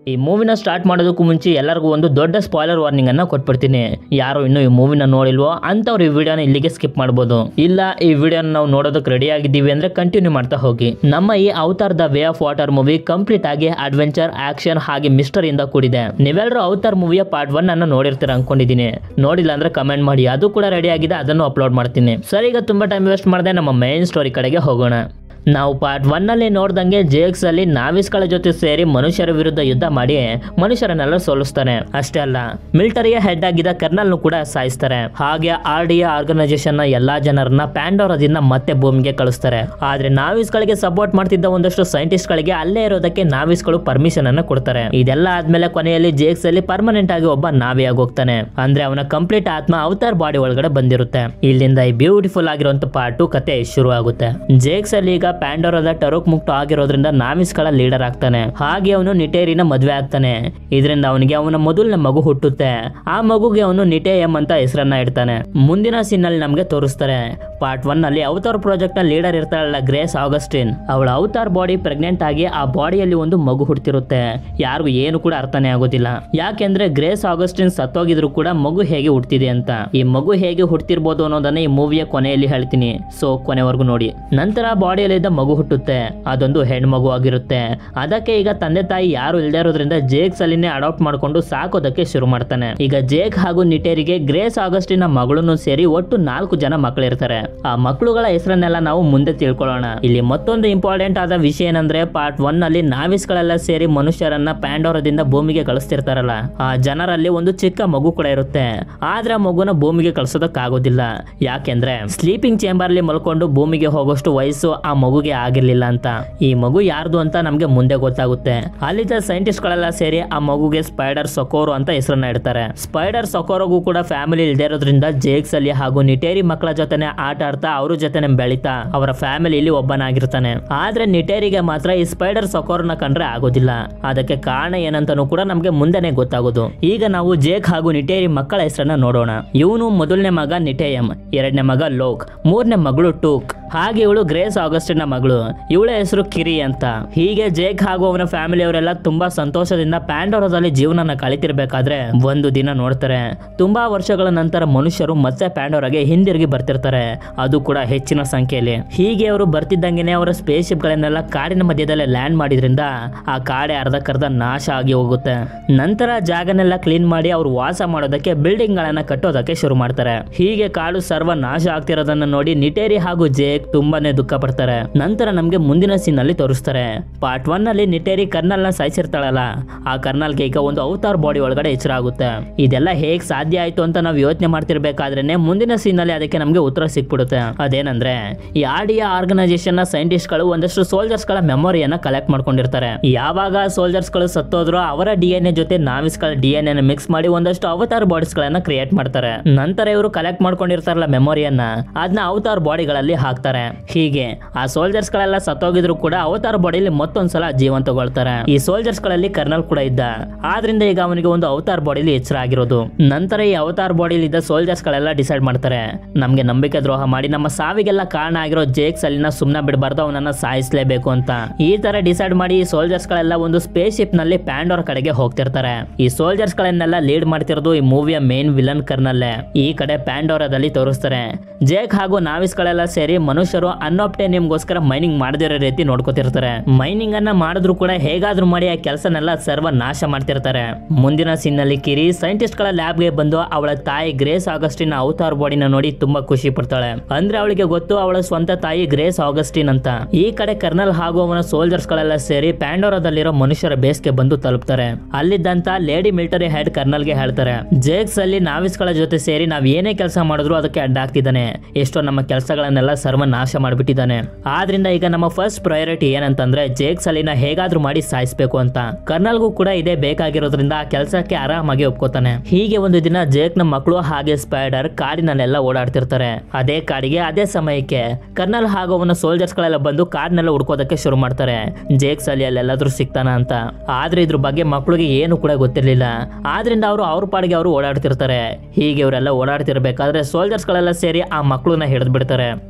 ಈ ಮೂವಿನ ಸ್ಟಾರ್ಟ್ ಮಾಡೋದಕ್ಕೂ ಮುಂಚೆ ಎಲ್ಲರಿಗೂ ಒಂದು ದೊಡ್ಡ ಸ್ಪಾಯ್ಲರ್ ವಾರ್ನಿಂಗ್ ಅನ್ನ ಕೊಟ್ಬಿಡ್ತೀನಿ ಯಾರು ಇನ್ನು ಈ ಮೂವಿನ ನೋಡಿಲ್ವೋ ಅಂತವ್ರು ಈ ವಿಡಿಯೋನ ಇಲ್ಲಿಗೆ ಸ್ಕಿಪ್ ಮಾಡ್ಬೋದು ಇಲ್ಲ ಈ ವಿಡಿಯೋನ ನಾವು ನೋಡೋದಕ್ಕೆ ರೆಡಿ ಆಗಿದ್ದೀವಿ ಅಂದ್ರೆ ಕಂಟಿನ್ಯೂ ಮಾಡ್ತಾ ಹೋಗಿ ನಮ್ಮ ಈ Avatar the way of water movie complete ಆಗಿ ಅಡ್ವೆಂಚರ್ ಆಕ್ಷನ್ ಹಾಗೆ ಮಿಸ್ಟರ್ ಇಂದ ಕೂಡಿದೆ ನೀವೆಲ್ಲರೂ ಅವತಾರ್ ಮೂವಿಯ ಪಾರ್ಟ್ ಒನ್ ಅನ್ನ ನೋಡಿರ್ತೀರ ಅನ್ಕೊಂಡಿದ್ದೀನಿ ನೋಡಿಲ್ಲ ಅಂದ್ರೆ ಕಮೆಂಟ್ ಮಾಡಿ ಅದು ಕೂಡ ರೆಡಿ ಆಗಿದೆ ಅದನ್ನು ಅಪ್ಲೋಡ್ ಮಾಡ್ತೀನಿ ಸರಿ ಈಗ ತುಂಬಾ ಟೈಮ್ ವೇಸ್ಟ್ ಮಾಡದೆ ನಮ್ಮ ಮೇನ್ ಸ್ಟೋರಿ ಕಡೆಗೆ ಹೋಗೋಣ ನಾವು ಪಾರ್ಟ್ ಒನ್ ಅಲ್ಲಿ ನೋಡ್ದಂಗೆ ಜೇಕ್ಸ್ ಅಲ್ಲಿ ನಾವಿಸ್ಗಳ ಜೊತೆ ಸೇರಿ ಮನುಷ್ಯರ ವಿರುದ್ಧ ಯುದ್ಧ ಮಾಡಿ ಮನುಷ್ಯರನ್ನೆಲ್ಲ ಸೋಲಿಸ್ತಾನೆ ಅಷ್ಟೇ ಅಲ್ಲ ಮಿಲಿಟರಿಯ ಹೆಡ್ ಆಗಿದ್ದ ಕರ್ನಲ್ ಕೂಡ ಸಾಯಿಸ್ತಾರೆ ಹಾಗೆ ಆರ್ ಡಿ ಆರ್ಗನೈಸೇಷನ್ ನ ಎಲ್ಲಾ ಜನರನ್ನ ಪ್ಯಾಂಡೋರದಿಂದ ಮತ್ತೆ ಭೂಮಿಗೆ ಕಳಿಸ್ತಾರೆ ಆದ್ರೆ ನಾವಿಸ್ಗಳಿಗೆ ಸಪೋರ್ಟ್ ಮಾಡ್ತಿದ್ದ ಒಂದಷ್ಟು ಸೈಂಟಿಸ್ಟ್ ಗಳಿಗೆ ಅಲ್ಲೇ ಇರೋದಕ್ಕೆ ನಾವಿಸ್ಗಳು ಪರ್ಮಿಷನ್ ಅನ್ನ ಕೊಡ್ತಾರೆ ಇದೆಲ್ಲ ಆದ್ಮೇಲೆ ಕೊನೆಯಲ್ಲಿ ಜೇಕ್ಸ್ ಅಲ್ಲಿ ಪರ್ಮನೆಂಟ್ ಆಗಿ ಒಬ್ಬ ನಾವಿಯಾಗಿ ಹೋಗ್ತಾನೆ ಅಂದ್ರೆ ಅವನ ಕಂಪ್ಲೀಟ್ ಆತ್ಮ ಅವತಾರ್ ಬಾಡಿ ಒಳಗಡೆ ಬಂದಿರುತ್ತೆ ಇಲ್ಲಿಂದ ಈ ಬ್ಯೂಟಿಫುಲ್ ಆಗಿರುವಂತ ಪಾರ್ಟ್ ಕತೆ ಶುರು ಆಗುತ್ತೆ ಜೇಕ್ಸ್ ಅಲ್ಲಿ ಈಗ ಪ್ಯಾಂಡೋರದ ಟರೋಕ್ ಮುಕ್ತ ಆಗಿರೋದ್ರಿಂದ ನಾವಿಸ್ಗಳ ಲೀಡರ್ ಆಗ್ತಾನೆ ಹಾಗೆ ಅವನು ನಿಟೇರಿನ ಮದ್ವೆ ಆಗ್ತಾನೆ ಇದರಿಂದ ಅವನಿಗೆ ಅವನ ಮೊದಲನೇ ಮಗು ಹುಟ್ಟುತ್ತೆ ಆ ಮಗುಗೆ ಅವನು ನಿಟೇಯಂ ಅಂತ ಹೆಸರನ್ನ ಇಡ್ತಾನೆ ಮುಂದಿನ ಸೀನ್ ಅಲ್ಲಿ ನಮ್ಗೆ ತೋರಿಸ್ತಾರೆ ಪಾರ್ಟ್ ಒನ್ ಅಲ್ಲಿ ಅವತಾರ್ ಪ್ರಾಜೆಕ್ಟ್ ನ ಲೀಡರ್ ಇರ್ತಾಳಲ್ಲ ಗ್ರೇಸ್ ಆಗಸ್ಟಿನ್ ಅವಳ ಅವತಾರ್ ಬಾಡಿ ಪ್ರೆಗ್ನೆಂಟ್ ಆಗಿ ಆ ಬಾಡಿಯಲ್ಲಿ ಒಂದು ಮಗು ಹುಟ್ಟಿರುತ್ತೆ ಯಾರಿಗೂ ಏನು ಕೂಡ ಅರ್ಥನೇ ಆಗೋದಿಲ್ಲ ಯಾಕೆಂದ್ರೆ ಗ್ರೇಸ್ ಆಗಸ್ಟಿನ್ ಸತ್ತೋಗಿದ್ರು ಕೂಡ ಮಗು ಹೇಗೆ ಹುಟ್ಟಿದೆ ಅಂತ ಈ ಮಗು ಹೇಗೆ ಹುಟ್ಟಿರ್ಬೋದು ಅನ್ನೋದನ್ನ ಈ ಮೂವಿಯ ಕೊನೆಯಲ್ಲಿ ಹೇಳ್ತೀನಿ ಸೊ ಕೊನೆವರೆಗೂ ನೋಡಿ ನಂತರ ಬಾಡಿಯಲ್ಲಿದ್ದ ಮಗು ಹುಟ್ಟುತ್ತೆ ಅದೊಂದು ಹೆಣ್ಮಗು ಆಗಿರುತ್ತೆ ಅದಕ್ಕೆ ಈಗ ತಂದೆ ತಾಯಿ ಯಾರು ಇಲ್ಲದೆ ಇರೋದ್ರಿಂದ ಜೇಕ್ಸ್ ಅಲ್ಲಿನೇ ಅಡಾಪ್ಟ್ ಮಾಡ್ಕೊಂಡು ಸಾಕೋದಕ್ಕೆ ಶುರು ಮಾಡ್ತಾನೆ ಈಗ ಜೇಕ್ ಹಾಗೂ ನಿಟೇರಿಗೆ ಗ್ರೇಸ್ ಆಗಸ್ಟಿನ ಮಗಳನ್ನು ಸೇರಿ ಒಟ್ಟು ನಾಲ್ಕು ಜನ ಮಕ್ಕಳಿರ್ತಾರೆ ಆ ಮಕ್ಕಳುಗಳ ಹೆಸರನ್ನೆಲ್ಲ ನಾವು ಮುಂದೆ ತಿಳ್ಕೊಳ್ಳೋಣ ಇಲ್ಲಿ ಮತ್ತೊಂದು ಇಂಪಾರ್ಟೆಂಟ್ ಆದ ವಿಷಯ ಏನಂದ್ರೆ ಪಾರ್ಟ್ ಒನ್ ಅಲ್ಲಿ ನಾವಿಸ್ಗಳೆಲ್ಲ ಸೇರಿ ಮನುಷ್ಯರನ್ನ ಪ್ಯಾಂಡೋರದಿಂದ ಭೂಮಿಗೆ ಕಳಿಸ್ತಿರ್ತಾರಲ್ಲ ಆ ಜನರಲ್ಲಿ ಒಂದು ಚಿಕ್ಕ ಮಗು ಕೂಡ ಇರುತ್ತೆ ಆದ್ರೆ ಆ ಮಗುನ ಭೂಮಿಗೆ ಕಳ್ಸೋದಕ್ಕಾಗೋದಿಲ್ಲ ಯಾಕೆಂದ್ರೆ ಸ್ಲೀಪಿಂಗ್ ಚೇಂಬರ್ ಅಲ್ಲಿ ಮಲ್ಕೊಂಡು ಭೂಮಿಗೆ ಹೋಗೋಷ್ಟು ವಯಸ್ಸು ಆ ಮಗುಗೆ ಆಗಿರ್ಲಿಲ್ಲ ಅಂತ ಈ ಮಗು ಯಾರ್ದು ಅಂತ ನಮ್ಗೆ ಮುಂದೆ ಗೊತ್ತಾಗುತ್ತೆ ಅಲ್ಲಿದ್ದ ಸೈಂಟಿಸ್ಟ್ ಗಳೆಲ್ಲ ಸೇರಿ ಆ ಮಗುಗೆ ಸ್ಪೈಡರ್ ಸೊಕೋರು ಅಂತ ಹೆಸರನ್ನ ಇಡ್ತಾರೆ ಸ್ಪೈಡರ್ ಸೊಕೋರೋಗೂ ಕೂಡ ಫ್ಯಾಮಿಲಿ ಇಲ್ದೇ ಇರೋದ್ರಿಂದ ಜೇಕ್ಸ್ ಅಲ್ಲಿ ಹಾಗೂ ನಿಟೇರಿ ಮಕ್ಕಳ ಜೊತೆನೆ ಆಟ ಆಡ್ತಾ ಅವ್ರ ಜೊತೆನೆ ಬೆಳಿತಾ ಅವರ ಫ್ಯಾಮಿಲಿಯಲ್ಲಿ ಒಬ್ಬನಾಗಿರ್ತಾನೆ ಆದ್ರೆ ನಿಟೇರಿಗೆ ಮಾತ್ರ ಈ ಸ್ಪೈಡರ್ ಸೊಕೋರ್ನ ಕಂಡ್ರೆ ಆಗೋದಿಲ್ಲ ಅದಕ್ಕೆ ಕಾರಣ ಏನಂತಾನೂ ಕೂಡ ನಮ್ಗೆ ಮುಂದೆನೆ ಗೊತ್ತಾಗೋದು ಈಗ ನಾವು ಜೇಕ್ ಹಾಗೂ ನಿಟೇರಿ ಮಕ್ಕಳ ಹೆಸರನ್ನ ನೋಡೋಣ ಇವನು ಮೊದಲನೇ ಮಗ ನಿಟೇಯಂ ಎರಡನೇ ಮಗ ಲೋಕ್ ಮೂರನೇ ಮಗಳು ಟೂಕ್ ಹಾಗೆ ಇವಳು ಗ್ರೇಸ್ ಆಗಸ್ಟಿನ ಮಗಳು ಇವಳ ಹೆಸರು ಕಿರಿ ಅಂತ ಹೀಗೆ ಜೇಕ್ ಹಾಗೂ ಅವನ ಫ್ಯಾಮಿಲಿ ಅವರೆಲ್ಲ ತುಂಬಾ ಸಂತೋಷದಿಂದ ಪ್ಯಾಂಡೋರದಲ್ಲಿ ಜೀವನನ ಕಳಿತಿರ್ಬೇಕಾದ್ರೆ ಒಂದು ದಿನ ನೋಡ್ತಾರೆ ತುಂಬಾ ವರ್ಷಗಳ ನಂತರ ಮನುಷ್ಯರು ಮತ್ತೆ ಪ್ಯಾಂಡೋರಾಗೆ ಹಿಂದಿರುಗಿ ಬರ್ತಿರ್ತಾರೆ ಅದು ಕೂಡ ಹೆಚ್ಚಿನ ಸಂಖ್ಯೆಯಲ್ಲಿ ಹೀಗೆ ಅವರು ಬರ್ತಿದ್ದಂಗೆನೆ ಅವರ ಸ್ಪೇಸ್ ಶಿಪ್ ಗಳನ್ನೆಲ್ಲ ಕಾಡಿನ ಮಧ್ಯದಲ್ಲೇ ಲ್ಯಾಂಡ್ ಮಾಡಿದ್ರಿಂದ ಆ ಕಾಡೆ ಅರ್ಧಕ್ಕರ್ಧ ನಾಶ ಆಗಿ ಹೋಗುತ್ತೆ ನಂತರ ಜಾಗನೆಲ್ಲ ಕ್ಲೀನ್ ಮಾಡಿ ಅವ್ರು ವಾಸ ಮಾಡೋದಕ್ಕೆ ಬಿಲ್ಡಿಂಗ್ ಗಳನ್ನ ಕಟ್ಟೋದಕ್ಕೆ ಶುರು ಮಾಡ್ತಾರೆ ಹೀಗೆ ಕಾಡು ಸರ್ವ ನಾಶ ಆಗ್ತಿರೋದನ್ನ ನೋಡಿ ನಿಟೇರಿ ಹಾಗೂ ಜೇಕ್ ತುಂಬಾನೇ ದುಃಖ ಪಡ್ತಾರೆ ನಂತರ ನಮ್ಗೆ ಮುಂದಿನ ಸೀನ್ ಅಲ್ಲಿ ತೋರಿಸ್ತಾರೆ ಪಾರ್ಟ್ ಒನ್ ಅಲ್ಲಿ ನಿಟೇರಿ ಕರ್ನಲ್ ನ ಸಾಯಿಸಿರ್ತಾಳಲ್ಲ ಆ ಕರ್ನಲ್ಗೆ ಈಗ ಒಂದು ಅವತಾರ್ ಬಾಡಿ ಒಳಗಡೆ ಎಚ್ಚರ ಆಗುತ್ತೆ ಇದೆಲ್ಲ ಹೇಗ್ ಸಾಧ್ಯ ಆಯ್ತು ಅಂತ ನಾವು ಯೋಚನೆ ಮಾಡ್ತಿರ್ಬೇಕಾದ್ರೇನೆ ಮುಂದಿನ ಸೀನ್ ಅಲ್ಲಿ ಅದಕ್ಕೆ ನಮ್ಗೆ ಉತ್ತರ ಸಿಕ್ಬಿಡುತ್ತೆ ಅದೇನಂದ್ರೆ ಈ ಆಡಿಯ ಆರ್ಗನೈಸೇಷನ್ ನ ಸೈಂಟಿಸ್ಟ್ ಗಳು ಒಂದಷ್ಟು ಸೋಲ್ಜರ್ಸ್ ಗಳ ಮೆಮೊರಿಯನ್ನ ಕಲೆಕ್ಟ್ ಮಾಡ್ಕೊಂಡಿರ್ತಾರೆ ಯಾವಾಗ ಸೋಲ್ಜರ್ಸ್ ಗಳು ಸತ್ತೋದ್ರು ಅವರ ಡಿ ಎನ್ ಎ ಜೊತೆ ನಾವಿಸ್ ಗಳ ಡಿ ಎನ್ ಎ ಮಿಕ್ಸ್ ಮಾಡಿ ಒಂದಷ್ಟು ಅವತಾರ್ ಬಾಡೀಸ್ ಗಳನ್ನ ಕ್ರಿಯೇಟ್ ಮಾಡ್ತಾರೆ ನಂತರ ಇವರು ಕಲೆಕ್ಟ್ ಮಾಡ್ಕೊಂಡಿರ್ತಾರಲ್ಲ ಮೆಮೊರಿಯನ್ನ ಅದನ್ನ ಅವತಾರ್ ಬಾಡಿಗಳಲ್ಲಿ ಹಾಕ್ತಾರೆ ಹೀಗೆ ಆ ಸೋಲ್ಜರ್ಸ್ ಗಳೆಲ್ಲ ಸತ್ತೋಗಿದ್ರು ಕೂಡ ಅವತಾರ್ ಬಾಡಿಲಿ ಮತ್ತೊಂದ್ಸಲ ಜೀವನ ತಗೊಳ್ತಾರೆ ಈ ಸೋಲ್ಜರ್ಸ್ ಗಳಲ್ಲಿ ಕರ್ನಲ್ ಕೂಡ ಇದ್ದ ಆದ್ರಿಂದ ಈಗ ಅವನಿಗೆ ಒಂದು ಅವತಾರ್ ಬಾಡಿಲಿ ಎಚ್ಚರ ಆಗಿರೋದು ನಂತರ ಈ ಅವತಾರ್ ಬಾಡಿಲಿ ಇದ್ದ ಸೋಲ್ಜರ್ಸ್ ಗಳೆಲ್ಲ ಡಿಸೈಡ್ ಮಾಡ್ತಾರೆ ನಮ್ಗೆ ನಂಬಿಕೆ ದ್ರೋಹ ಮಾಡಿ ನಮ್ಮ ಸಾವಿಗೆಲ್ಲ ಕಾರಣ ಆಗಿರೋ ಜೇಕ್ಸ್ ಅಲ್ಲಿನ ಸುಮ್ನ ಬಿಡಬಾರ್ದು ಅವನನ್ನ ಸಾಯಿಸಲೇಬೇಕು ಅಂತ ಈ ತರ ಡಿಸೈಡ್ ಮಾಡಿ ಈ ಸೋಲ್ಜರ್ಸ್ ಗಳೆಲ್ಲ ಒಂದು ಸ್ಪೇಸ್ ಶಿಪ್ ನಲ್ಲಿ ಪ್ಯಾಂಡೋರ್ ಕಡೆಗೆ ಹೋಗ್ತಿರ್ತಾರೆ ಈ ಸೋಲ್ಜರ್ಸ್ ಗಳನ್ನೆಲ್ಲ ಲೀಡ್ ಮಾಡ್ತಿರೋದು ಈ ಮೂವಿಯ ಮೇನ್ ವಿಲನ್ ಕರ್ನಲ್ಲೇ ಈ ಕಡೆ ಪ್ಯಾಂಡೋರದಲ್ಲಿ ತೋರಿಸ್ತಾರೆ ಜೇಕ್ ಹಾಗೂ ನಾವಿಸ್ ಗಳೆಲ್ಲ ಸೇರಿ ಮನುಷ್ಯರು ಅನ್ನೋಪ್ಟೇನಿಯಂಗೋಸ್ಕರ ಮೈನಿಂಗ್ ಮಾಡದಿರೋ ರೀತಿ ನೋಡ್ಕೋತಿರ್ತಾರೆ ಮೈನಿಂಗ್ ಅನ್ನ ಮಾಡಿದ್ರು ಕೂಡ ಹೇಗಾದ್ರೂ ಮಾಡಿ ಆ ಕೆಲಸನೆಲ್ಲ ಸರ್ವ ನಾಶ ಮಾಡ್ತಿರ್ತಾರೆ ಮುಂದಿನ ಸೀನ್ ನಲ್ಲಿ ಕಿರಿ ಸೈಂಟಿಸ್ಟ್ ಗಳ ಲ್ಯಾಬ್ ಗೆ ಬಂದು ಅವಳ ತಾಯಿ ಗ್ರೇಸ್ ಆಗಸ್ಟಿನ್ ಅವತಾರ್ ಬಾಡಿನ ನೋಡಿ ತುಂಬಾ ಖುಷಿ ಪಡ್ತಾಳೆ ಅಂದ್ರೆ ಅವಳಿಗೆ ಗೊತ್ತು ಅವಳ ಸ್ವಂತ ತಾಯಿ ಗ್ರೇಸ್ ಆಗಸ್ಟಿನ್ ಅಂತ ಈ ಕಡೆ ಕರ್ನಲ್ ಹಾಗೂ ಅವನ ಸೋಲ್ಜರ್ಸ್ ಗಳೆಲ್ಲ ಸೇರಿ ಪ್ಯಾಂಡೋರದಲ್ಲಿರೋ ಮನುಷ್ಯರ ಬೇಸ್ಗೆ ಬಂದು ತಲುಪ್ತಾರೆ ಅಲ್ಲಿದ್ದಂತ ಲೇಡಿ ಮಿಲಿಟರಿ ಹೆಡ್ ಕರ್ನಲ್ ಗೆ ಹೇಳ್ತಾರೆ ಜೇಕ್ಸ್ ಅಲ್ಲಿ ನಾವಿಸ್ ಗಳ ಜೊತೆ ಸೇರಿ ನಾವ್ ಏನೇ ಕೆಲಸ ಮಾಡಿದ್ರು ಅದಕ್ಕೆ ಅಡ್ಡ ಆಗ್ತಿದ್ದಾನೆ ಎಷ್ಟೋ ನಮ್ಮ ಕೆಲಸಗಳನ್ನೆಲ್ಲ ಸರ್ವ ನಾಶ ಮಾಡಿಬಿಟ್ಟಿದ್ದಾನೆ ಆದ್ರಿಂದ ಈಗ ನಮ್ಮ ಫಸ್ಟ್ ಪ್ರಯಾರಿಟಿ ಏನಂತಂದ್ರೆ ಜೇಕ್ಸ್ ಅಲ್ಲಿನ ಹೇಗಾದ್ರೂ ಮಾಡಿ ಸಾಯಿಸ್ಬೇಕು ಅಂತ ಕರ್ನಲ್ಗೂ ಕೂಡ ಇದೇ ಬೇಕಾಗಿರೋದ್ರಿಂದ ಆ ಕೆಲಸಕ್ಕೆ ಆರಾಮಾಗಿ ಒಪ್ಕೋತಾನೆ ಹೀಗೆ ಒಂದು ದಿನ ಜೇಕ್ ನ ಮಕ್ಕಳು ಹಾಗೆ ಸ್ಪೈಡರ್ ಕಾಡಿನಲ್ಲೆಲ್ಲ ಓಡಾಡ್ತಿರ್ತಾರೆ ಅದೇ ಕಾಡಿಗೆ ಅದೇ ಸಮಯಕ್ಕೆ ಕರ್ನಲ್ ಹಾಗೂ ಅವನ ಸೋಲ್ಜರ್ಸ್ ಗಳೆಲ್ಲ ಬಂದು ಕಾಡಿನೆಲ್ಲ ಹುಡ್ಕೋದಕ್ಕೆ ಶುರು ಮಾಡ್ತಾರೆ ಜೇಕ್ಸ್ ಅಲ್ಲಿ ಅಲ್ಲೆಲ್ಲಾದ್ರೂ ಸಿಗ್ತಾನ ಅಂತ ಆದ್ರೆ ಇದ್ರ ಬಗ್ಗೆ ಮಕ್ಕಳಿಗೆ ಏನು ಕೂಡ ಗೊತ್ತಿರ್ಲಿಲ್ಲ ಆದ್ರಿಂದ ಅವರು ಅವ್ರ ಪಾಡಿಗೆ ಅವರು ಓಡಾಡ್ತಿರ್ತಾರೆ ಹೀಗೆ ಇವರೆಲ್ಲ ಓಡಾಡ್ತಿರ್ಬೇಕಾದ್ರೆ ಸೋಲ್ಜರ್ಸ್ ಗಳೆಲ್ಲ ಸೇರಿ ಆ ಮಕ್ಕಳನ್ನ ಹಿಡಿದು ಬಿಡ್ತಾರೆ ನಂತರ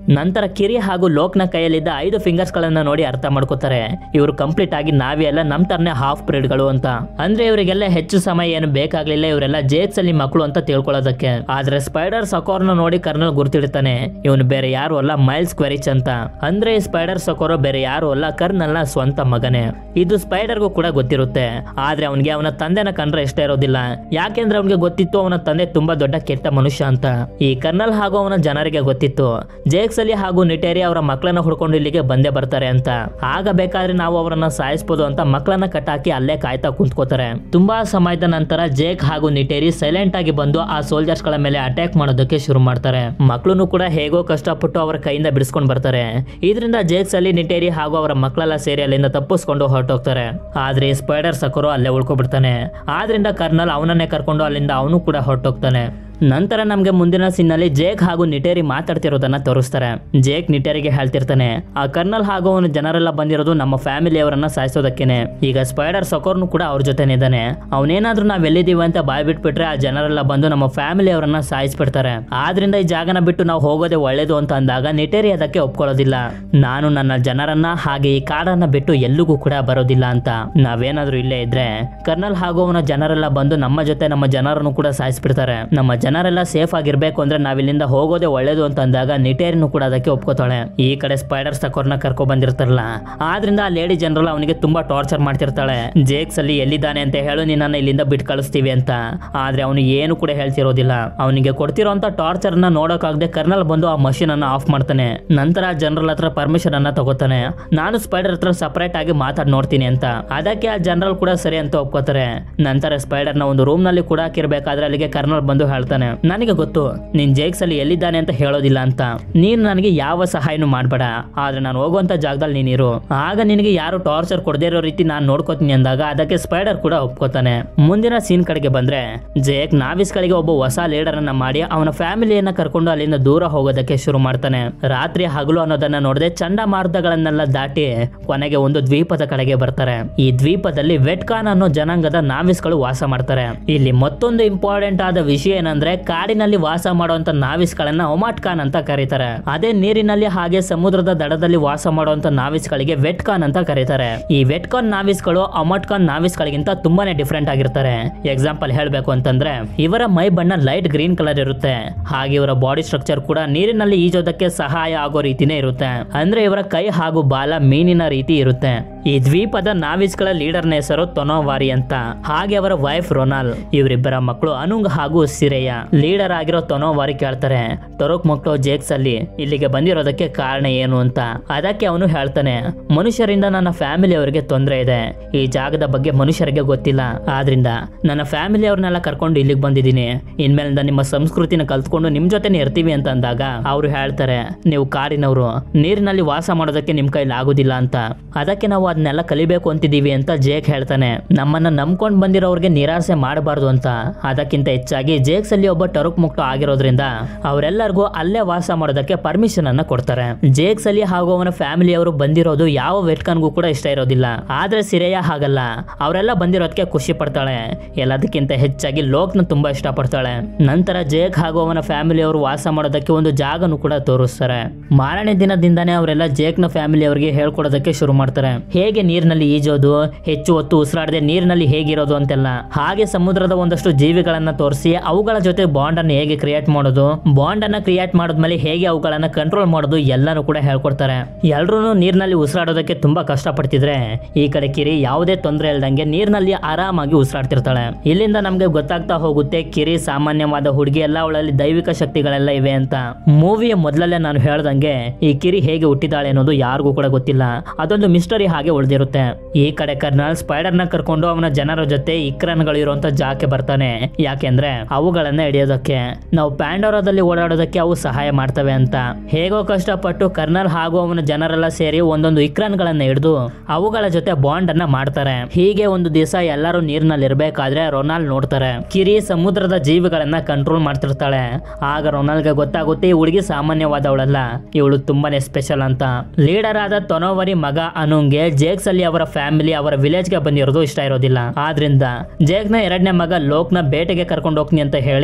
ನಂತರ ಕಿರಿ ಹಾಗೂ ಲೋಕ್ನ ಕೈಯಲ್ಲಿದ್ದ ಐದು ಫಿಂಗರ್ಸ್ ಗಳನ್ನ ನೋಡಿ ಅರ್ಥ ಮಾಡ್ಕೋತಾರೆ ಇವರು ಕಂಪ್ಲೀಟ್ ಆಗಿ ನಾವೇ ಎಲ್ಲ ನಮ್ ತರನೇ ಹಾಫ್ ಗಳು ಅಂತ ಅಂದ್ರೆ ಇವರಿಗೆಲ್ಲ ಹೆಚ್ಚು ಸಮಯ ಏನು ಬೇಕಾಗ್ಲಿಲ್ಲ ಇವರೆಲ್ಲ ಜೇಕ್ಸ್ ಅಲ್ಲಿ ಮಕ್ಕಳು ಅಂತ ತಿಳ್ಕೊಳ್ಳೋದಕ್ಕೆ ಆದ್ರೆ ಸ್ಪೈಡರ್ ಸಕೋರ್ನ ನೋಡಿ ಕರ್ನಲ್ ಗುರ್ತಿಡ್ತಾನೆ ಇವನು ಬೇರೆ ಯಾರು ಅಲ್ಲ ಮೈಲ್ಸ್ ಕ್ವೆರಿಚ್ ಅಂತ ಅಂದ್ರೆ ಈ ಸ್ಪೈಡರ್ ಸಕೋರೋ ಬೇರೆ ಯಾರು ಅಲ್ಲ ಕರ್ನಲ್ನ ಸ್ವಂತ ಮಗನೇ ಇದು ಸ್ಪೈಡರ್ಗೂ ಕೂಡ ಗೊತ್ತಿರುತ್ತೆ ಆದ್ರೆ ಅವನಿಗೆ ಅವನ ತಂದೆನ ಕಂಡ್ರೆ ಇಷ್ಟ ಇರೋದಿಲ್ಲ ಯಾಕೆಂದ್ರೆ ಅವನಿಗೆ ಗೊತ್ತಿತ್ತು ಅವನ ತಂದೆ ತುಂಬಾ ದೊಡ್ಡ ಕೆಟ್ಟ ಮನುಷ್ಯ ಅಂತ ಈ ಕರ್ನಲ್ ಹಾಗೂ ಅವನ ಜನರಿಗೆ ಗೊತ್ತಿತ್ತು ಜೇಕ್ಸ್ ಅಲ್ಲಿ ಹಾಗೂ ನಿಟೇರಿ ಅವರ ಮಕ್ಕಳನ್ನ ಹುಡ್ಕೊಂಡು ಇಲ್ಲಿಗೆ ಬಂದೇ ಬರ್ತಾರೆ ಅಂತ ಆಗ ಬೇಕಾದ್ರೆ ನಾವು ಅವರನ್ನ ಸಾಯಿಸ್ಬೋದು ಅಂತ ಮಕ್ಕಳನ್ನ ಕಟ್ಟಾಕಿ ಅಲ್ಲೇ ಕಾಯ್ತಾ ಕುಂತ್ಕೋತಾರೆ ತುಂಬಾ ಸಮಯದ ನಂತರ ಜೇಕ್ ಹಾಗೂ ನಿಟೇರಿ ಸೈಲೆಂಟ್ ಆಗಿ ಬಂದು ಆ ಸೋಲ್ಜರ್ಸ್ ಗಳ ಮೇಲೆ ಅಟ್ಯಾಕ್ ಮಾಡೋದಕ್ಕೆ ಶುರು ಮಾಡ್ತಾರೆ ಮಕ್ಕಳು ಕೂಡ ಹೇಗೋ ಕಷ್ಟಪಟ್ಟು ಅವರ ಕೈಯಿಂದ ಬಿಡಿಸ್ಕೊಂಡು ಬರ್ತಾರೆ ಇದರಿಂದ ಜೇಕ್ಸ್ ಅಲ್ಲಿ ನಿಟೇರಿ ಹಾಗೂ ಅವರ ಮಕ್ಕಳೆಲ್ಲ ಸೇರಿ ಅಲ್ಲಿಂದ ತಪ್ಪಿಸ್ಕೊಂಡು ಹೊರಟೋಗ್ತಾರೆ ಆದ್ರೆ ಈ ಸ್ಪೈಡರ್ ಸಕರು ಅಲ್ಲೇ ಉಳ್ಕೊಬಿಡ್ತಾನೆ ಆದ್ರಿಂದ ಕರ್ನಲ್ ಅವನನ್ನೇ ಕರ್ಕೊಂಡು ಅಲ್ಲಿಂದ ಅವನು ಕೂಡ ಹೊರಟೋಗ್ತಾನೆ ನಂತರ ನಮಗೆ ಮುಂದಿನ ಸಿನ್ನಲ್ಲಿ ಜೇಕ್ ಹಾಗೂ ನಿಟೇರಿ ಮಾತಾಡ್ತಿರೋದನ್ನ ತೋರಿಸ್ತಾರೆ ಜೇಕ್ ನಿಟೇರಿಗೆ ಹೇಳ್ತಿರ್ತಾನೆ ಆ ಕರ್ನಲ್ ಹಾಗೂ ಅವನ ಜನರೆಲ್ಲ ಬಂದಿರೋದು ನಮ್ಮ ಫ್ಯಾಮಿಲಿಯವರನ್ನ ಸಾಯಿಸೋದಕ್ಕೇನೆ ಈಗ ಸ್ಪೈಡರ್ ಸಕೋರ್ನು ಕೂಡ ಅವ್ರ ಜೊತೆನೇ ಇದ್ದಾನೆ ಅವನೇನಾದ್ರೂ ನಾವ್ ಎಲ್ಲಿದ್ದೀವಿ ಅಂತ ಬಾಯ್ ಬಿಟ್ಬಿಟ್ರೆ ಆ ಜನರೆಲ್ಲ ಬಂದು ನಮ್ಮ ಫ್ಯಾಮಿಲಿಯವರನ್ನ ಸಾಯಿಸ್ಬಿಡ್ತಾರೆ ಆದ್ರಿಂದ ಈ ಜಾಗನ ಬಿಟ್ಟು ನಾವು ಹೋಗೋದೇ ಒಳ್ಳೇದು ಅಂತ ಅಂದಾಗ ನಿಟೇರಿ ಅದಕ್ಕೆ ಒಪ್ಕೊಳ್ಳೋದಿಲ್ಲ ನಾನು ನನ್ನ ಜನರನ್ನ ಹಾಗೆ ಈ ಕಾಡನ್ನ ಬಿಟ್ಟು ಎಲ್ಲಿಗೂ ಕೂಡ ಬರೋದಿಲ್ಲ ಅಂತ ನಾವೇನಾದ್ರೂ ಇಲ್ಲೇ ಇದ್ರೆ ಕರ್ನಲ್ ಹಾಗೂ ಅವನ ಜನರೆಲ್ಲ ಬಂದು ನಮ್ಮ ಜೊತೆ ನಮ್ಮ ಜನರನ್ನು ಕೂಡ ಸಾಯಿಸ್ಬಿಡ್ತಾರೆ ನಮ್ಮ ಜನರೆಲ್ಲ ಸೇಫ್ ಆಗಿರ್ಬೇಕು ಅಂದ್ರೆ ನಾವಿಲ್ಲಿಂದ ಹೋಗೋದೇ ಒಳ್ಳೇದು ಅಂತ ಅಂದಾಗ ನಿಟೇರಿನೂ ಕೂಡ ಅದಕ್ಕೆ ಒಪ್ಕೋತಾಳೆ ಈ ಕಡೆ ಸ್ಪೈಡರ್ ಸಕೋರ್ನ ಕರ್ಕೊ ಬಂದಿರ್ತಾರಲ್ಲ ಆದ್ರಿಂದ ಆ ಲೇಡಿ ಜನರಲ್ ಅವನಿಗೆ ತುಂಬಾ ಟಾರ್ಚರ್ ಮಾಡ್ತಿರ್ತಾಳೆ ಜೇಕ್ಸ್ ಅಲ್ಲಿ ಎಲ್ಲಿದ್ದಾನೆ ಅಂತ ಹೇಳು ನಿನ್ನನ್ನ ಇಲ್ಲಿಂದ ಬಿಟ್ಟು ಕಳಿಸ್ತೀವಿ ಅಂತ ಆದ್ರೆ ಅವನು ಏನು ಕೂಡ ಹೇಳ್ತಿರೋದಿಲ್ಲ ಅವನಿಗೆ ಕೊಡ್ತಿರೋಂತ ಟಾರ್ಚರ್ ನ ನೋಡೋಕಾಗದೆ ಕರ್ನಲ್ ಬಂದು ಆ ಮಷೀನ್ ಅನ್ನ ಆಫ್ ಮಾಡ್ತಾನೆ ನಂತರ ಜನರಲ್ ಹತ್ರ ಪರ್ಮಿಷನ್ ಅನ್ನ ತಗೋತಾನೆ ನಾನು ಸ್ಪೈಡರ್ ಹತ್ರ ಸಪರೇಟ್ ಆಗಿ ಮಾತಾಡ್ ನೋಡ್ತೀನಿ ಅಂತ ಅದಕ್ಕೆ ಆ ಜನರಲ್ ಕೂಡ ಸರಿ ಅಂತ ಒಪ್ಕೋತಾರೆ ನಂತರ ಸ್ಪೈಡರ್ ನ ಒಂದು ರೂಮ್ ನಲ್ಲಿ ಕೂಡ ಹಾಕಿರ್ಬೇಕಾದ್ರೆ ಅಲ್ಲಿಗೆ ಕರ್ನಲ್ ಬಂದು ಹೇಳ್ತಾನೆ ನನಗೆ ಗೊತ್ತು ನೀನ್ ಜೇಕ್ಸ್ ಅಲ್ಲಿ ಎಲ್ಲಿದ್ದಾನೆ ಅಂತ ಹೇಳೋದಿಲ್ಲ ಅಂತ ನೀನು ನನಗೆ ಯಾವ ಸಹಾಯನೂ ಮಾಡಬೇಡ ಆದ್ರೆ ನಾನು ಹೋಗುವಂತ ಜಾಗದಲ್ಲಿ ನೀನಿರು ಆಗ ನಿನಗೆ ಯಾರು ಟಾರ್ಚರ್ ಕೊಡದೇ ಇರೋ ರೀತಿ ನಾನು ನೋಡ್ಕೋತೀನಿ ಅಂದಾಗ ಅದಕ್ಕೆ ಸ್ಪೈಡರ್ ಕೂಡ ಒಪ್ಕೋತಾನೆ ಮುಂದಿನ ಸೀನ್ ಕಡೆಗೆ ಬಂದ್ರೆ ಜೇಕ್ ನಾವಿಸ್ ಗಳಿಗೆ ಒಬ್ಬ ಹೊಸ ಲೀಡರ್ ಅನ್ನ ಮಾಡಿ ಅವನ ಫ್ಯಾಮಿಲಿಯನ್ನ ಕರ್ಕೊಂಡು ಅಲ್ಲಿಂದ ದೂರ ಹೋಗೋದಕ್ಕೆ ಶುರು ಮಾಡ್ತಾನೆ ರಾತ್ರಿ ಹಗಲು ಅನ್ನೋದನ್ನ ನೋಡದೆ ಚಂಡಮಾರುತಗಳನ್ನೆಲ್ಲ ದಾಟಿ ಕೊನೆಗೆ ಒಂದು ದ್ವೀಪದ ಕಡೆಗೆ ಬರ್ತಾರೆ ಈ ದ್ವೀಪದಲ್ಲಿ ವೆಟ್ಕಾನ್ ಅನ್ನೋ ಜನಾಂಗದ ನಾವಿಸ್ಗಳು ವಾಸ ಮಾಡ್ತಾರೆ ಇಲ್ಲಿ ಮತ್ತೊಂದು ಇಂಪಾರ್ಟೆಂಟ್ ಆದ ವಿಷಯ ಏನಂದ್ರೆ ಕಾಡಿನಲ್ಲಿ ವಾಸ ಮಾಡುವಂತ ನಾವಿಸ್ಗಳನ್ನ ಒಮಾಟ್ ಖಾನ್ ಅಂತ ಕರೀತಾರೆ ಅದೇ ನೀರಿನಲ್ಲಿ ಹಾಗೆ ಸಮುದ್ರದ ದಡದಲ್ಲಿ ವಾಸ ಮಾಡುವಂತ ನಾವಿಸ್ಗಳಿಗೆ ವೆಟ್ ಖಾನ್ ಅಂತ ಕರೀತಾರೆ ಈ ವೆಟ್ ಖಾನ್ ನಾವಿಸ್ಗಳು ಅಮಟ್ ಖಾನ್ ನಾವಿಸ್ಗಳಿಗಿಂತ ತುಂಬಾನೇ ಡಿಫ್ರೆಂಟ್ ಆಗಿರ್ತಾರೆ ಎಕ್ಸಾಂಪಲ್ ಹೇಳ್ಬೇಕು ಅಂತಂದ್ರೆ ಇವರ ಮೈ ಬಣ್ಣ ಲೈಟ್ ಗ್ರೀನ್ ಕಲರ್ ಇರುತ್ತೆ ಹಾಗೆ ಇವರ ಬಾಡಿ ಸ್ಟ್ರಕ್ಚರ್ ಕೂಡ ನೀರಿನಲ್ಲಿ ಈಜೋದಕ್ಕೆ ಸಹಾಯ ಆಗೋ ರೀತಿನೇ ಇರುತ್ತೆ ಅಂದ್ರೆ ಇವರ ಕೈ ಹಾಗೂ ಬಾಲ ಮೀನಿನ ರೀತಿ ಇರುತ್ತೆ ಈ ದ್ವೀಪದ ನಾವಿಸ್ಗಳ ಲೀಡರ್ನ ಹೆಸರು ತೊನೋವಾರಿ ಅಂತ ಹಾಗೆ ಅವರ ವೈಫ್ ರೊನಾಲ್ ಇವರಿಬ್ಬರ ಮಕ್ಕಳು ಅನುಂಗ್ ಹಾಗೂ ಸಿರೆಯ ಲೀಡರ್ ಆಗಿರೋ ತೊನೋವಾರಿ ಕೇಳ್ತಾರೆ ಟೊರಕ್ ಮಕ್ಕಳು ಜೇಕ್ಸ್ ಅಲ್ಲಿ ಇಲ್ಲಿಗೆ ಬಂದಿರೋದಕ್ಕೆ ಕಾರಣ ಏನು ಅಂತ ಅದಕ್ಕೆ ಅವನು ಹೇಳ್ತಾನೆ ಮನುಷ್ಯರಿಂದ ನನ್ನ ಫ್ಯಾಮಿಲಿ ಅವರಿಗೆ ತೊಂದರೆ ಇದೆ ಈ ಜಾಗದ ಬಗ್ಗೆ ಮನುಷ್ಯರಿಗೆ ಗೊತ್ತಿಲ್ಲ ಆದ್ರಿಂದ ನನ್ನ ಫ್ಯಾಮಿಲಿ ಅವ್ರನ್ನೆಲ್ಲ ಕರ್ಕೊಂಡು ಇಲ್ಲಿಗೆ ಬಂದಿದ್ದೀನಿ ಇನ್ಮೇಲಿಂದ ನಿಮ್ಮ ಸಂಸ್ಕೃತಿನ ಕಲ್ತ್ಕೊಂಡು ನಿಮ್ ಜೊತೆನೆ ಇರ್ತೀವಿ ಅಂತ ಅಂದಾಗ ಅವ್ರು ಹೇಳ್ತಾರೆ ನೀವು ಕಾಡಿನವರು ನೀರಿನಲ್ಲಿ ವಾಸ ಮಾಡೋದಕ್ಕೆ ನಿಮ್ ಕೈಲಿ ಆಗುದಿಲ್ಲ ಅಂತ ಅದಕ್ಕೆ ನಾವು ಅದನ್ನೆಲ್ಲ ಕಲಿಬೇಕು ಅಂತಿದೀವಿ ಅಂತ ಜೇಕ್ ಹೇಳ್ತಾನೆ ನಮ್ಮನ್ನ ನಂಬ್ಕೊಂಡ್ ಬಂದಿರೋರ್ಗೆ ನಿರಾಸೆ ಮಾಡಬಾರ್ದು ಅಂತ ಅದಕ್ಕಿಂತ ಹೆಚ್ಚಾಗಿ ಜೇಕ್ಸ್ ಅಲ್ಲಿ ಒಬ್ಬ ಟರುಕ್ ಮುಕ್ತ ಆಗಿರೋದ್ರಿಂದ ಅವರೆಲ್ಲರಿಗೂ ಅಲ್ಲೇ ವಾಸ ಮಾಡೋದಕ್ಕೆ ಪರ್ಮಿಷನ್ ಅನ್ನ ಕೊಡ್ತಾರೆ ಜೇಕ್ಸ್ ಅಲ್ಲಿ ಹಾಗೂ ಅವನ ಫ್ಯಾಮಿಲಿಯವರು ಬಂದಿರೋದು ಯಾವ ವೆಟ್ಕನ್ಗೂ ಕೂಡ ಇಷ್ಟ ಇರೋದಿಲ್ಲ ಆದ್ರೆ ಸಿರೆಯ ಹಾಗಲ್ಲ ಅವರೆಲ್ಲ ಬಂದಿರೋದಕ್ಕೆ ಖುಷಿ ಪಡ್ತಾಳೆ ಎಲ್ಲದಕ್ಕಿಂತ ಹೆಚ್ಚಾಗಿ ಲೋಕ್ನ ತುಂಬಾ ಇಷ್ಟಪಡ್ತಾಳೆ ನಂತರ ಜೇಕ್ ಹಾಗೂ ಅವನ ಫ್ಯಾಮಿಲಿಯವರು ವಾಸ ಮಾಡೋದಕ್ಕೆ ಒಂದು ಜಾಗನು ಕೂಡ ತೋರಿಸ್ತಾರೆ ಮಾರನೇ ದಿನದಿಂದಾನೇ ಅವರೆಲ್ಲ ಜೇಕ್ನ ಫ್ಯಾಮಿಲಿ ಅವರಿಗೆ ಹೇಳ್ಕೊಡೋದಕ್ಕೆ ಶುರು ಮಾಡ್ತಾರೆ ಹೇಗೆ ನೀರಿನಲ್ಲಿ ಈಜೋದು ಹೆಚ್ಚು ಹೊತ್ತು ಉಸಿರಾಡದೆ ನೀರಿನಲ್ಲಿ ಹೇಗಿರೋದು ಅಂತೆಲ್ಲ ಹಾಗೆ ಸಮುದ್ರದ ಒಂದಷ್ಟು ಜೀವಿಗಳನ್ನ ತೋರಿಸಿ ಅವುಗಳ ಜೊತೆ ಬಾಂಡ್ ಅನ್ನು ಹೇಗೆ ಕ್ರಿಯೇಟ್ ಮಾಡೋದು ಬಾಂಡ್ ಅನ್ನ ಕ್ರಿಯೇಟ್ ಮಾಡಿದ್ಮೇಲೆ ಹೇಗೆ ಅವುಗಳನ್ನ ಕಂಟ್ರೋಲ್ ಮಾಡೋದು ಎಲ್ಲಾನು ಕೂಡ ಹೇಳ್ಕೊಡ್ತಾರೆ ಎಲ್ರೂ ನೀರಿನಲ್ಲಿ ಉಸಿರಾಡೋದಕ್ಕೆ ತುಂಬಾ ಕಷ್ಟಪಡ್ತಿದ್ರೆ ಈ ಕಡೆ ಕಿರಿ ಯಾವುದೇ ತೊಂದರೆ ಇಲ್ದಂಗೆ ನೀರಿನಲ್ಲಿ ಆರಾಮಾಗಿ ಉಸಿರಾಡ್ತಿರ್ತಾಳೆ ಇಲ್ಲಿಂದ ನಮ್ಗೆ ಗೊತ್ತಾಗ್ತಾ ಹೋಗುತ್ತೆ ಕಿರಿ ಸಾಮಾನ್ಯವಾದ ಹುಡುಗಿ ಎಲ್ಲ ಅವಳಲ್ಲಿ ದೈವಿಕ ಶಕ್ತಿಗಳೆಲ್ಲ ಇವೆ ಅಂತ ಮೂವಿಯ ಮೊದಲಲ್ಲೇ ನಾನು ಹೇಳ್ದಂಗೆ ಈ ಕಿರಿ ಹೇಗೆ ಹುಟ್ಟಿದಾಳೆ ಅನ್ನೋದು ಯಾರಿಗೂ ಕೂಡ ಗೊತ್ತಿಲ್ಲ ಅದೊಂದು ಮಿಸ್ಟರಿ ಹಾಗೆ ಉಳಿದಿರುತ್ತೆ ಈ ಕಡೆ ಕರ್ನಲ್ ಸ್ಪೈಡರ್ ನ ಕರ್ಕೊಂಡು ಅವನ ಜನರ ಜೊತೆ ಇಕ್ರನ್ಗಳು ಇರುವಂತ ಜಾಗಕ್ಕೆ ಬರ್ತಾನೆ ಯಾಕೆಂದ್ರೆ ಅವುಗಳನ್ನ ಹಿಡಿಯೋದಕ್ಕೆ ನಾವು ಪ್ಯಾಂಡೋರಾದಲ್ಲಿ ಓಡಾಡೋದಕ್ಕೆ ಅವು ಸಹಾಯ ಮಾಡ್ತವೆ ಅಂತ ಹೇಗೋ ಕಷ್ಟಪಟ್ಟು ಕರ್ನಲ್ ಹಾಗೂ ಅವನ ಜನರೆಲ್ಲ ಸೇರಿ ಒಂದೊಂದು ಇಕ್ರನ್ಗಳನ್ನ ಹಿಡಿದು ಅವುಗಳ ಜೊತೆ ಬಾಂಡ್ ಅನ್ನ ಮಾಡ್ತಾರೆ ಹೀಗೆ ಒಂದು ದಿವಸ ಎಲ್ಲರೂ ನೀರಿನಲ್ಲಿ ಇರ್ಬೇಕಾದ್ರೆ ರೊನಾಲ್ಡ್ ನೋಡ್ತಾರೆ ಕಿರಿ ಸಮುದ್ರದ ಜೀವಿಗಳನ್ನ ಕಂಟ್ರೋಲ್ ಮಾಡ್ತಿರ್ತಾಳೆ ಆಗ ರೊನಾಲ್ಡ್ಗೆ ಗೊತ್ತಾಗುತ್ತೆ ಈ ಹುಡುಗಿ ಸಾಮಾನ್ಯವಾದವಳಲ್ಲ ಇವಳು ತುಂಬಾನೇ ಸ್ಪೆಷಲ್ ಅಂತ ಲೀಡರ್ ಆದ ತೊನೋವರಿ ಮಗ ಅನುಂಗೆ ಜೇಕ್ಸ್ ಅಲ್ಲಿ ಅವರ ಫ್ಯಾಮಿಲಿ ಅವರ ವಿಲೇಜ್ ಗೆ ಬಂದಿರೋದು ಇಷ್ಟ ಇರೋದಿಲ್ಲ ಆದ್ರಿಂದ ಜೇಕ್ ನ ಎರಡನೇ ಮಗ ಲೋಕ್ ನ ಬೇಟೆಗೆ ಕರ್ಕೊಂಡು ಹೋಗ್ತೀನಿ ಅಂತ ಹೇಳಿ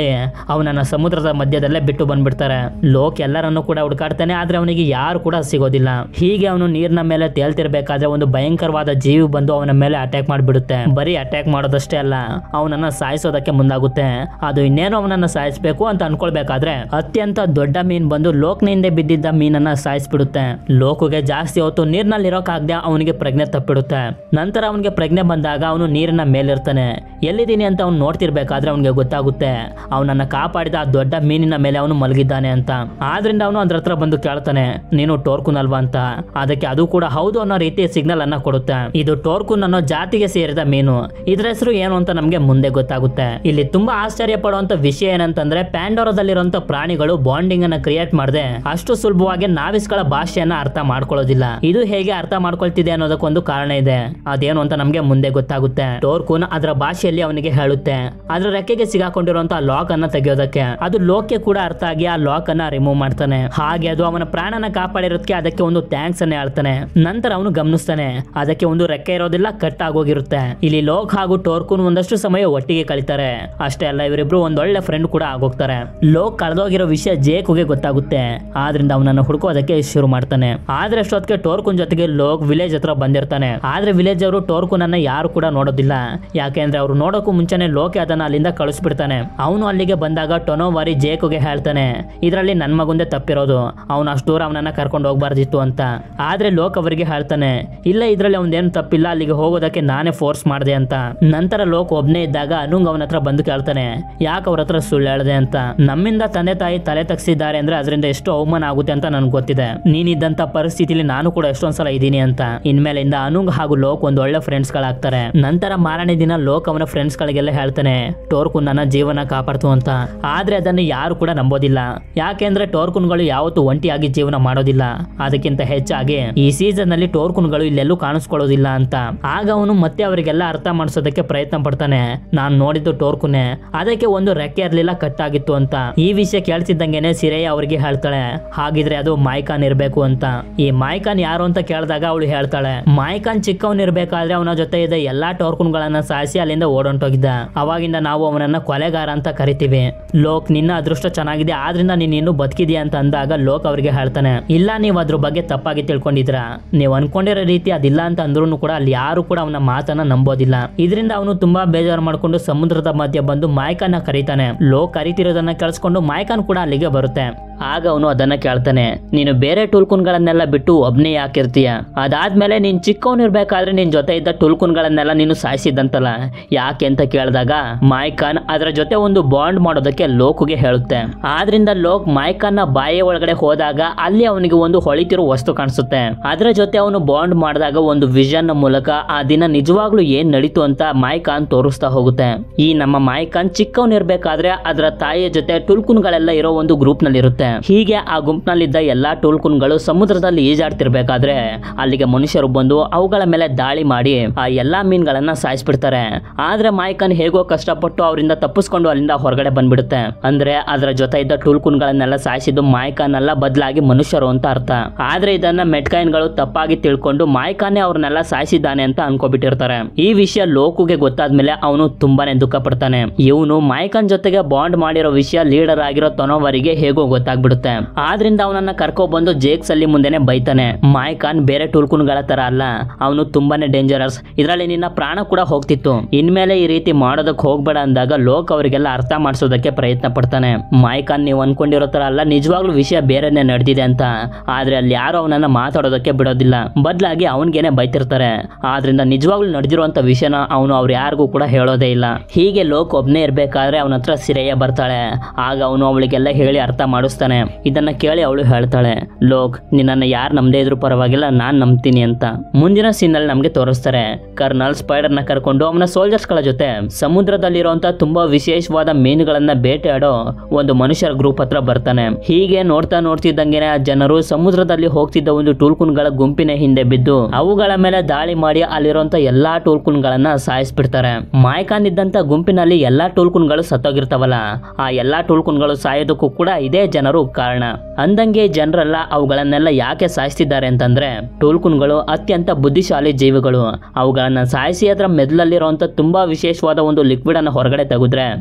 ಅವನನ್ನ ಸಮುದ್ರದ ಮಧ್ಯದಲ್ಲೇ ಬಿಟ್ಟು ಬಂದ್ಬಿಡ್ತಾರೆ ಲೋಕ್ ಎಲ್ಲರನ್ನು ಕೂಡ ಹುಡುಕಾಡ್ತಾನೆ ಆದ್ರೆ ಅವನಿಗೆ ಯಾರು ಕೂಡ ಸಿಗೋದಿಲ್ಲ ಹೀಗೆ ಅವನು ನೀರಿನ ಮೇಲೆ ತೇಲ್ತಿರ್ಬೇಕಾದ್ರೆ ಒಂದು ಭಯಂಕರವಾದ ಜೀವಿ ಬಂದು ಅವನ ಮೇಲೆ ಅಟ್ಯಾಕ್ ಮಾಡಿಬಿಡುತ್ತೆ ಬರೀ ಅಟ್ಯಾಕ್ ಮಾಡೋದಷ್ಟೇ ಅಲ್ಲ ಅವನನ್ನ ಸಾಯಿಸೋದಕ್ಕೆ ಮುಂದಾಗುತ್ತೆ ಅದು ಇನ್ನೇನು ಅವನನ್ನ ಸಾಯಿಸ್ಬೇಕು ಅಂತ ಅನ್ಕೊಳ್ಬೇಕಾದ್ರೆ ಅತ್ಯಂತ ದೊಡ್ಡ ಮೀನ್ ಬಂದು ಲೋಕ್ನ ಹಿಂದೆ ಬಿದ್ದಿದ್ದ ಮೀನನ್ನ ಸಾಯಿಸ್ಬಿಡುತ್ತೆ ಲೋಕುಗೆ ಜಾಸ್ತಿ ಹೊತ್ತು ನೀರ್ನಲ್ಲಿ ಇರೋಕಾಗ್ದೆ ಅವನಿಗೆ ಪ್ರಜ್ಞೆ ತಪ್ಪಿಡುತ್ತೆ ನಂತರ ಅವನಿಗೆ ಪ್ರಜ್ಞೆ ಬಂದಾಗ ಅವನು ನೀರಿನ ಮೇಲಿರ್ತಾನೆ ಎಲ್ಲಿದ್ದೀನಿ ಅಂತ ಅವ್ನು ನೋಡ್ತಿರ್ಬೇಕಾದ್ರೆ ಅವನಿಗೆ ಗೊತ್ತಾಗುತ್ತೆ ಅವನನ್ನ ಕಾಪಾಡಿದ ಆ ದೊಡ್ಡ ಮೀನಿನ ಮೇಲೆ ಅವನು ಮಲಗಿದ್ದಾನೆ ಅಂತ ಆದ್ರಿಂದ ಅವನು ಅದ್ರ ಹತ್ರ ಬಂದು ಕೇಳ್ತಾನೆ ನೀನು ಟೋರ್ಕುನ್ ಅಲ್ವಾ ಅಂತ ಅದಕ್ಕೆ ಅದು ಕೂಡ ಹೌದು ಅನ್ನೋ ರೀತಿ ಸಿಗ್ನಲ್ ಅನ್ನ ಕೊಡುತ್ತೆ ಇದು ಟೋರ್ಕುನ್ ಅನ್ನೋ ಜಾತಿಗೆ ಸೇರಿದ ಮೀನು ಇದ್ರ ಹೆಸರು ಏನು ಅಂತ ನಮ್ಗೆ ಮುಂದೆ ಗೊತ್ತಾಗುತ್ತೆ ಇಲ್ಲಿ ತುಂಬಾ ಆಶ್ಚರ್ಯ ಪಡುವಂತ ವಿಷಯ ಏನಂತಂದ್ರೆ ಪ್ಯಾಂಡೋರದಲ್ಲಿರುವಂತ ಪ್ರಾಣಿಗಳು ಬಾಂಡಿಂಗ್ ಅನ್ನ ಕ್ರಿಯೇಟ್ ಮಾಡದೆ ಅಷ್ಟು ಸುಲಭವಾಗಿ ನಾವಿಸ್ಗಳ ಭಾಷೆಯನ್ನ ಅರ್ಥ ಮಾಡ್ಕೊಳ್ಳೋದಿಲ್ಲ ಇದು ಹೇಗೆ ಅರ್ಥ ಮಾಡ್ಕೊಳ್ತಿದೆ ಅನ್ನೋದಕ್ಕೊಂದು ಕಾರಣ ಇದೆ ಅದೇನು ಅಂತ ನಮ್ಗೆ ಮುಂದೆ ಗೊತ್ತಾಗುತ್ತೆ ಟೋರ್ಕುನ್ ಅದರ ಭಾಷೆಯಲ್ಲಿ ಅವನಿಗೆ ಹೇಳುತ್ತೆ ಅದ್ರ ರೆಕ್ಕೆಗೆ ಸಿಗಾಕೊಂಡಿರುವಂತ ಲಾಕ್ ಅನ್ನ ತೆಗೆಯೋದಕ್ಕೆ ಅದು ಲೋಕ್ಗೆ ಕೂಡ ಅರ್ಥ ಆಗಿ ಆ ಲಾಕ್ ಅನ್ನ ರಿಮೂವ್ ಮಾಡ್ತಾನೆ ಹಾಗೆ ಅದು ಅವನ ಪ್ರಾಣನ ಕಾಪಾಡಿರೋದಕ್ಕೆ ಅದಕ್ಕೆ ಒಂದು ಥ್ಯಾಂಕ್ಸ್ ಅನ್ನ ಹೇಳ್ತಾನೆ ನಂತರ ಅವನು ಗಮನಿಸ್ತಾನೆ ಅದಕ್ಕೆ ಒಂದು ರೆಕ್ಕೆ ಇರೋದಿಲ್ಲ ಕಟ್ ಆಗೋಗಿರುತ್ತೆ ಇಲ್ಲಿ ಲೋಕ್ ಹಾಗೂ ಟೋರ್ಕುನ್ ಒಂದಷ್ಟು ಸಮಯ ಒಟ್ಟಿಗೆ ಕಳೀತಾರೆ ಅಷ್ಟೇ ಅಲ್ಲ ಇವರಿಬ್ರು ಒಂದೊಳ್ಳೆ ಫ್ರೆಂಡ್ ಕೂಡ ಆಗೋಗ್ತಾರೆ ಲೋಕ್ ಕಳೆದೋಗಿರೋ ವಿಷಯ ಜೇಕುಗೆ ಗೊತ್ತಾಗುತ್ತೆ ಆದ್ರಿಂದ ಅವನನ್ನ ಹುಡುಕೋದಕ್ಕೆ ಶುರು ಮಾಡ್ತಾನೆ ಆದ್ರೆ ಅಷ್ಟೊತ್ತಿಗೆ ಟೋರ್ಕುನ್ ಜೊತೆಗೆ ಲೋಕ್ ವಿಲೇಜ್ ಹತ್ರ ಬಂದಿರ್ತಾನೆ ಆದ್ರೆ ವಿಲೇಜ್ ಅವರು ಟೋರ್ಕುನ್ ಅನ್ನ ಯಾರು ಕೂಡ ನೋಡೋದಿಲ್ಲ ಯಾಕೆಂದ್ರೆ ಅವ್ರು ನೋಡೋಕ್ಕೂ ಮುಂಚೆನೆ ಲೋಕೆ ಅದನ್ನ ಅಲ್ಲಿಂದ ಕಳಿಸ್ಬಿಡ್ತಾನೆ ಅವನು ಅಲ್ಲಿಗೆ ಬಂದಾಗ ಟೊನೋವಾರಿ ಜೇಕುಗೆ ಹೇಳ್ತಾನೆ ಇದರಲ್ಲಿ ನನ್ ಮಗುಂದೆ ತಪ್ಪಿರೋದು ಅವನು ಅಷ್ಟು ದೂರ ಅವನನ್ನ ಕರ್ಕೊಂಡು ಹೋಗ್ಬಾರ್ದಿತ್ತು ಅಂತ ಆದ್ರೆ ಲೋಕ್ ಅವರಿಗೆ ಹೇಳ್ತಾನೆ ಇಲ್ಲ ಇದ್ರಲ್ಲಿ ಅವನದೇನು ತಪ್ಪಿಲ್ಲ ಅಲ್ಲಿಗೆ ಹೋಗೋದಕ್ಕೆ ನಾನೇ ಫೋರ್ಸ್ ಮಾಡಿದೆ ಅಂತ ನಂತರ ಲೋಕ್ ಒಬ್ನೇ ಇದ್ದಾಗ ಅನುಂಗ್ ಅವನ ಹತ್ರ ಬಂದು ಕೇಳ್ತಾನೆ ಯಾಕೆ ಅವ್ರ ಹತ್ರ ಸುಳ್ಳು ಹೇಳ್ದೆ ಅಂತ ನಮ್ಮಿಂದ ತಂದೆ ತಾಯಿ ತಲೆ ತಗ್ಸಿದ್ದಾರೆ ಅಂದ್ರೆ ಅದರಿಂದ ಎಷ್ಟು ಅವಮಾನ ಆಗುತ್ತೆ ಅಂತ ನನ್ಗೆ ಗೊತ್ತಿದೆ ನೀನಿದ್ದಂತ ಪರಿಸ್ಥಿತಿಲಿ ನಾನು ಕೂಡ ಎಷ್ಟೊಂದ್ಸಲ ಇದ್ದೀನಿ ಅಂತ ಇನ್ಮೇಲಿಂದ ಅನುಂಗ್ ಹಾಗೂ ಲೋಕ್ ಒಂದು ಒಳ್ಳೆ ಫ್ರೆಂಡ್ಸ್ ಗಳಾಗ್ತಾರೆ ನಂತರ ಮಾರನೇ ದಿನ ಲೋಕ್ ಅವನ ಫ್ರೆಂಡ್ಸ್ ಗಳಿಗೆಲ್ಲ ಹೇಳ್ತಾನೆ ಟೋರ್ಕುನ್ ನನ್ನ ಜೀವನ ಕಾಪಾಡ್ತು ಅಂತ ಆದ್ರೆ ಅದನ್ನು ಯಾರು ಕೂಡ ನಂಬೋದಿಲ್ಲ ಯಾಕೆಂದ್ರೆ ಟೋರ್ಕುನ್ಗಳು ಯಾವತ್ತೂ ಒಂಟಿಯಾಗಿ ಜೀವನ ಮಾಡೋದಿಲ್ಲ ಅದಕ್ಕಿಂತ ಹೆಚ್ಚಾಗಿ ಈ ಸೀಸನ್ ನಲ್ಲಿ ಟೋರ್ಕುನ್ಗಳು ಇಲ್ಲೆಲ್ಲೂ ಕಾಣಿಸ್ಕೊಳ್ಳೋದಿಲ್ಲ ಅಂತ ಆಗ ಅವನು ಮತ್ತೆ ಅವರಿಗೆಲ್ಲ ಅರ್ಥ ಮಾಡಿಸೋದಕ್ಕೆ ಪ್ರಯತ್ನ ಪಡ್ತಾನೆ ನಾನು ನೋಡಿದ್ದು ಟೋರ್ಕುನೆ ಅದಕ್ಕೆ ಒಂದು ರೆಕ್ಕೆ ಇರ್ಲಿಲ್ಲ ಕಟ್ಟಾಗಿತ್ತು ಅಂತ ಈ ವಿಷಯ ಕೇಳ್ತಿದ್ದಂಗೆನೆ ಸಿರೆಯ ಅವರಿಗೆ ಹೇಳ್ತಾಳೆ ಹಾಗಿದ್ರೆ ಅದು ಮಾಯ್ಕಾನ್ ಇರ್ಬೇಕು ಅಂತ ಈ ಮಾಯ್ಕಾನ್ ಯಾರು ಅಂತ ಕೇಳಿದಾಗ ಅವಳು ಹೇಳ್ತಾಳೆ ಮಾಯ್ಕಾನ್ ಚಿಕ್ಕವನ್ ಇರ್ಬೇಕಾದ್ರೆ ಅವನ ಜೊತೆ ಇದ್ದ ಎಲ್ಲಾ ಟೋರ್ಕುನ್ಗಳನ್ನ ಸಾಯಿಸಿ ಅಲ್ಲಿಂದ ಓಡೊಂಟೋಗಿದ್ದ ಅವಾಗಿಂದ ನಾವು ಅವನನ್ನ ಕೊಲೆಗಾರ ಅಂತ ಕರಿತೀವಿ ಲೋಕ್ ನಿನ್ನ ಅದೃಷ್ಟ ಚೆನ್ನಾಗಿದೆ ಆದ್ರಿಂದ ನೀನ್ ಇನ್ನು ಬದುಕಿದ್ಯಾ ಅಂತ ಅಂದಾಗ ಲೋಕ್ ಅವರಿಗೆ ಹೇಳ್ತಾನೆ ಇಲ್ಲ ನೀವು ಅದ್ರ ಬಗ್ಗೆ ತಪ್ಪಾಗಿ ತಿಳ್ಕೊಂಡಿದ್ರ ನೀವು ಅನ್ಕೊಂಡಿರೋ ರೀತಿ ಅದಿಲ್ಲ ಅಂತ ಅಂದ್ರೂ ಕೂಡ ಅಲ್ಲಿ ಯಾರು ಕೂಡ ಅವನ ಮಾತನ್ನ ನಂಬೋದಿಲ್ಲ ಇದರಿಂದ ಅವನು ತುಂಬಾ ಬೇಜಾರು ಮಾಡ್ಕೊಂಡು ಸಮುದ್ರದ ಮಧ್ಯೆ ಬಂದು ಮಾಯ್ಕನ್ನ ಕರೀತಾನೆ ಲೋಕ್ ಕರಿತಿರೋದನ್ನ ಕೇಳಿಸ್ಕೊಂಡು ಮಾಯ್ಕನ್ ಕೂಡ ಅಲ್ಲಿಗೆ ಬರುತ್ತೆ ಆಗ ಅವನು ಅದನ್ನ ಕೇಳ್ತಾನೆ ನೀನು ಬೇರೆ ಟುಲ್ಕುನ್ಗಳನ್ನೆಲ್ಲ ಬಿಟ್ಟು ಒಬ್ನೇ ಯಾಕಿರ್ತೀಯ ಅದಾದ್ಮೇಲೆ ನೀನ್ ಚಿಕ್ಕವನಿರ್ಬೇಕಾದ್ರೆ ನಿನ್ ಜೊತೆ ಇದ್ದ ಟುಲ್ಕುನ್ಗಳನ್ನೆಲ್ಲ ನೀನು ಸಾಯಿಸಿದ್ದಂತಲ್ಲ ಯಾಕೆ ಅಂತ ಕೇಳಿದಾಗ ಮಾಯ್ಕಾನ್ ಅದರ ಜೊತೆ ಒಂದು ಬಾಂಡ್ ಮಾಡೋದಕ್ಕೆ ಲೋಕುಗೆ ಹೇಳುತ್ತೆ ಆದ್ರಿಂದ ಲೋಕ್ ಮಾಯ್ಕಾನ್ನ ಬಾಯಿ ಒಳಗಡೆ ಹೋದಾಗ ಅಲ್ಲಿ ಅವನಿಗೆ ಒಂದು ಹೊಳಿತಿರೋ ವಸ್ತು ಕಾಣಿಸುತ್ತೆ ಅದರ ಜೊತೆ ಅವನು ಬಾಂಡ್ ಮಾಡಿದಾಗ ಒಂದು ವಿಷನ್ ಮೂಲಕ ಆ ದಿನ ನಿಜವಾಗ್ಲೂ ಏನ್ ನಡೀತು ಅಂತ ಮಾಯ್ಕಾನ್ ತೋರಿಸ್ತಾ ಹೋಗುತ್ತೆ ಈ ನಮ್ಮ ಮಾಯ್ಕಾನ್ ಚಿಕ್ಕವನಿರ್ಬೇಕಾದ್ರೆ ಅದರ ತಾಯಿಯ ಜೊತೆ ಟುಲ್ಕುನ್ಗಳೆಲ್ಲ ಇರೋ ಒಂದು ಗ್ರೂಪ್ ನಲ್ಲಿ ಇರುತ್ತೆ ಹೀಗೆ ಆ ಗುಂಪಿನಲ್ಲಿದ್ದ ಎಲ್ಲಾ ಟುಲ್ಕುನ್ಗಳು ಸಮುದ್ರದಲ್ಲಿ ಈಜಾಡ್ತಿರ್ಬೇಕಾದ್ರೆ ಅಲ್ಲಿಗೆ ಮನುಷ್ಯರು ಬಂದು ಅವುಗಳ ಮೇಲೆ ದಾಳಿ ಮಾಡಿ ಆ ಎಲ್ಲಾ ಮೀನ್ಗಳನ್ನ ಸಾಯಿಸ್ಬಿಡ್ತಾರೆ ಆದ್ರೆ ಮಾಯ್ಕನ್ ಹೇಗೋ ಕಷ್ಟಪಟ್ಟು ಅವರಿಂದ ತಪ್ಪಿಸ್ಕೊಂಡು ಅಲ್ಲಿಂದ ಹೊರಗಡೆ ಬಂದ್ಬಿಡುತ್ತೆ ಅಂದ್ರೆ ಅದರ ಜೊತೆ ಇದ್ದ ಟುಲ್ಕುನ್ಗಳನ್ನೆಲ್ಲ ಸಾಯಿಸಿದ್ದು ಮಾಯ್ಕನ್ ಅಲ್ಲ ಬದಲಾಗಿ ಮನುಷ್ಯರು ಅಂತ ಅರ್ಥ ಆದ್ರೆ ಇದನ್ನ ಮೆಟ್ಕೈನ್ಗಳು ತಪ್ಪಾಗಿ ತಿಳ್ಕೊಂಡು ಮಾಯ್ಕಾನೇ ಅವ್ರನ್ನೆಲ್ಲ ಸಾಯಿಸಿದ್ದಾನೆ ಅಂತ ಅನ್ಕೋಬಿಟ್ಟಿರ್ತಾರೆ ಈ ವಿಷಯ ಲೋಕುಗೆ ಗೊತ್ತಾದ್ಮೇಲೆ ಅವನು ತುಂಬಾನೇ ದುಃಖ ಪಡ್ತಾನೆ ಇವನು ಮಾಯ್ಕನ್ ಜೊತೆಗೆ ಬಾಂಡ್ ಮಾಡಿರೋ ವಿಷಯ ಲೀಡರ್ ಆಗಿರೋ ತೊನೋವರಿಗೆ ಹೇಗೋ ಗೊತ್ತಾಗ್ಬಿಡುತ್ತೆ ಆದ್ರಿಂದ ಅವನನ್ನ ಕರ್ಕೊ ಬಂದು ಜೇಕ್ಸ್ ಅಲ್ಲಿ ಮುಂದೆನೆ ಬೈತಾನೆ ಮಾಯ್ಕಾನ್ ಬೇರೆ ಟುಲ್ಕುನ್ಗಳ ತರ ಅಲ್ಲ ಅವನು ತುಂಬಾನೇ ಡೇಂಜರಸ್ ಇದರಲ್ಲಿ ನಿನ್ನ ಪ್ರಾಣ ಕೂಡ ಹೋಗ್ತಿತ್ತು ಇನ್ಮೇಲೆ ಈ ರೀತಿ ಮಾಡೋದಕ್ಕೆ ಹೋಗ್ಬೇಡ ಅಂದಾಗ ಲೋಕ್ ಅವರಿಗೆಲ್ಲ ಅರ್ಥ ಮಾಡಿಸೋದಕ್ಕೆ ಪ್ರಯತ್ನ ಪಡ್ತಾನೆ ಮಾಯ್ಕಾನ್ ನೀವು ಅನ್ಕೊಂಡಿರೋ ತರ ಅಲ್ಲ ನಿಜವಾಗ್ಲೂ ವಿಷಯ ಬೇರೆನೆ ನಡೆದಿದೆ ಅಂತ ಆದ್ರೆ ಅಲ್ಲಿ ಯಾರು ಅವನನ್ನ ಮಾತಾಡೋದಕ್ಕೆ ಬಿಡೋದಿಲ್ಲ ಬದಲಾಗಿ ಅವನಿಗೇನೆ ಬೈತಿರ್ತಾರೆ ಆದ್ರಿಂದ ನಿಜವಾಗ್ಲೂ ನಡೆದಿರುವಂತ ವಿಷಯನ ಅವನು ಅವ್ರು ಯಾರಿಗೂ ಕೂಡ ಹೇಳೋದೇ ಇಲ್ಲ ಹೀಗೆ ಲೋಕ್ ಒಬ್ನೇ ಇರ್ಬೇಕಾದ್ರೆ ಅವನ ಹತ್ರ ಸಿರೆಯ ಬರ್ತಾಳೆ ಆಗ ಅವನು ಅವಳಿಗೆಲ್ಲ ಹೇಳಿ ಅರ್ಥ ಮಾಡಿಸ್ತಾನೆ ಇದನ್ನ ಕೇಳಿ ಅವಳು ಹೇಳ್ತಾಳೆ ಲೋಕ್ ನಿನ್ನನ್ನು ಯಾರು ನಂಬದೇ ಇದ್ರು ಪರವಾಗಿಲ್ಲ ನಾನ್ ನಂಬ್ತೀನಿ ಅಂತ ಮುಂದಿನ ಸೀನ್ ಅಲ್ಲಿ ನಮ್ಗೆ ತೋರಿಸ್ತಾರೆ ಕರ್ನಲ್ ಸ್ಪೈಡರ್ ನ ಕರ್ಕೊಂಡು ಅವನ ಸೋಲ್ಜರ್ಸ್ ಗಳ ಜೊತೆ ಸಮುದ್ರದಲ್ಲಿರುವಂತ ತುಂಬಾ ವಿಶೇಷವಾದ ಮೀನುಗಳನ್ನ ಬೇಟೆಯಾಡೋ ಒಂದು ಮನುಷ್ಯರ ಗ್ರೂಪ್ ಹತ್ರ ಬರ್ತಾನೆ ಹೀಗೆ ನೋಡ್ತಾ ನೋಡ್ತಿದ್ದಂಗೆನೆ ಆ ಜನರು ಸಮುದ್ರದಲ್ಲಿ ಹೋಗ್ತಿದ್ದ ಒಂದು ಟೂಲ್ಕುನ್ಗಳ ಗುಂಪಿನ ಹಿಂದೆ ಬಿದ್ದು ಅವುಗಳ ಮೇಲೆ ದಾಳಿ ಮಾಡಿ ಅಲ್ಲಿರುವಂತ ಎಲ್ಲಾ ಟೂಲ್ಕುನ್ಗಳನ್ನ ಸಾಯಿಸ್ಬಿಡ್ತಾರೆ ಮಾಯ್ಕಾನ್ ಇದ್ದಂತ ಗುಂಪಿನಲ್ಲಿ ಎಲ್ಲಾ ಟೂಲ್ಕುನ್ಗಳು ಸತ್ತೋಗಿರ್ತಾವಲ್ಲ ಆ ಎಲ್ಲಾ ಟೂಲ್ಕುನ್ಗಳು ಸಾಯೋದಕ್ಕೂ ಕೂಡ ಇದೇ ಜನರು ಕಾರಣ ಅಂದಂಗೆ ಜನರೆಲ್ಲ ಅವುಗಳನ್ನೆಲ್ಲ ಯಾಕೆ ಸಾಯಿಸ್ತಿದ್ದಾರೆ ಅಂತಂದ್ರೆ ಟೂಲ್ಕುನ್ಗಳು ಅತ್ಯಂತ ಬುದ್ಧಿಶಾಲಿ ಜೀವಿಗಳು ಅವುಗಳನ್ನ ಸಾಯಿಸಿ ಅದರ ಮೆದುಳಲ್ಲಿರುವಂತ ತುಂಬಾ ವಿಶೇಷವಾದ ಒಂದು ಲಿಕ್ವಿಡ್ ಅನ್ನ ಹೊರಗಡೆ ತೆಗೆದ್ರೆ ಆ ಲಿಕ್ವಿಡ್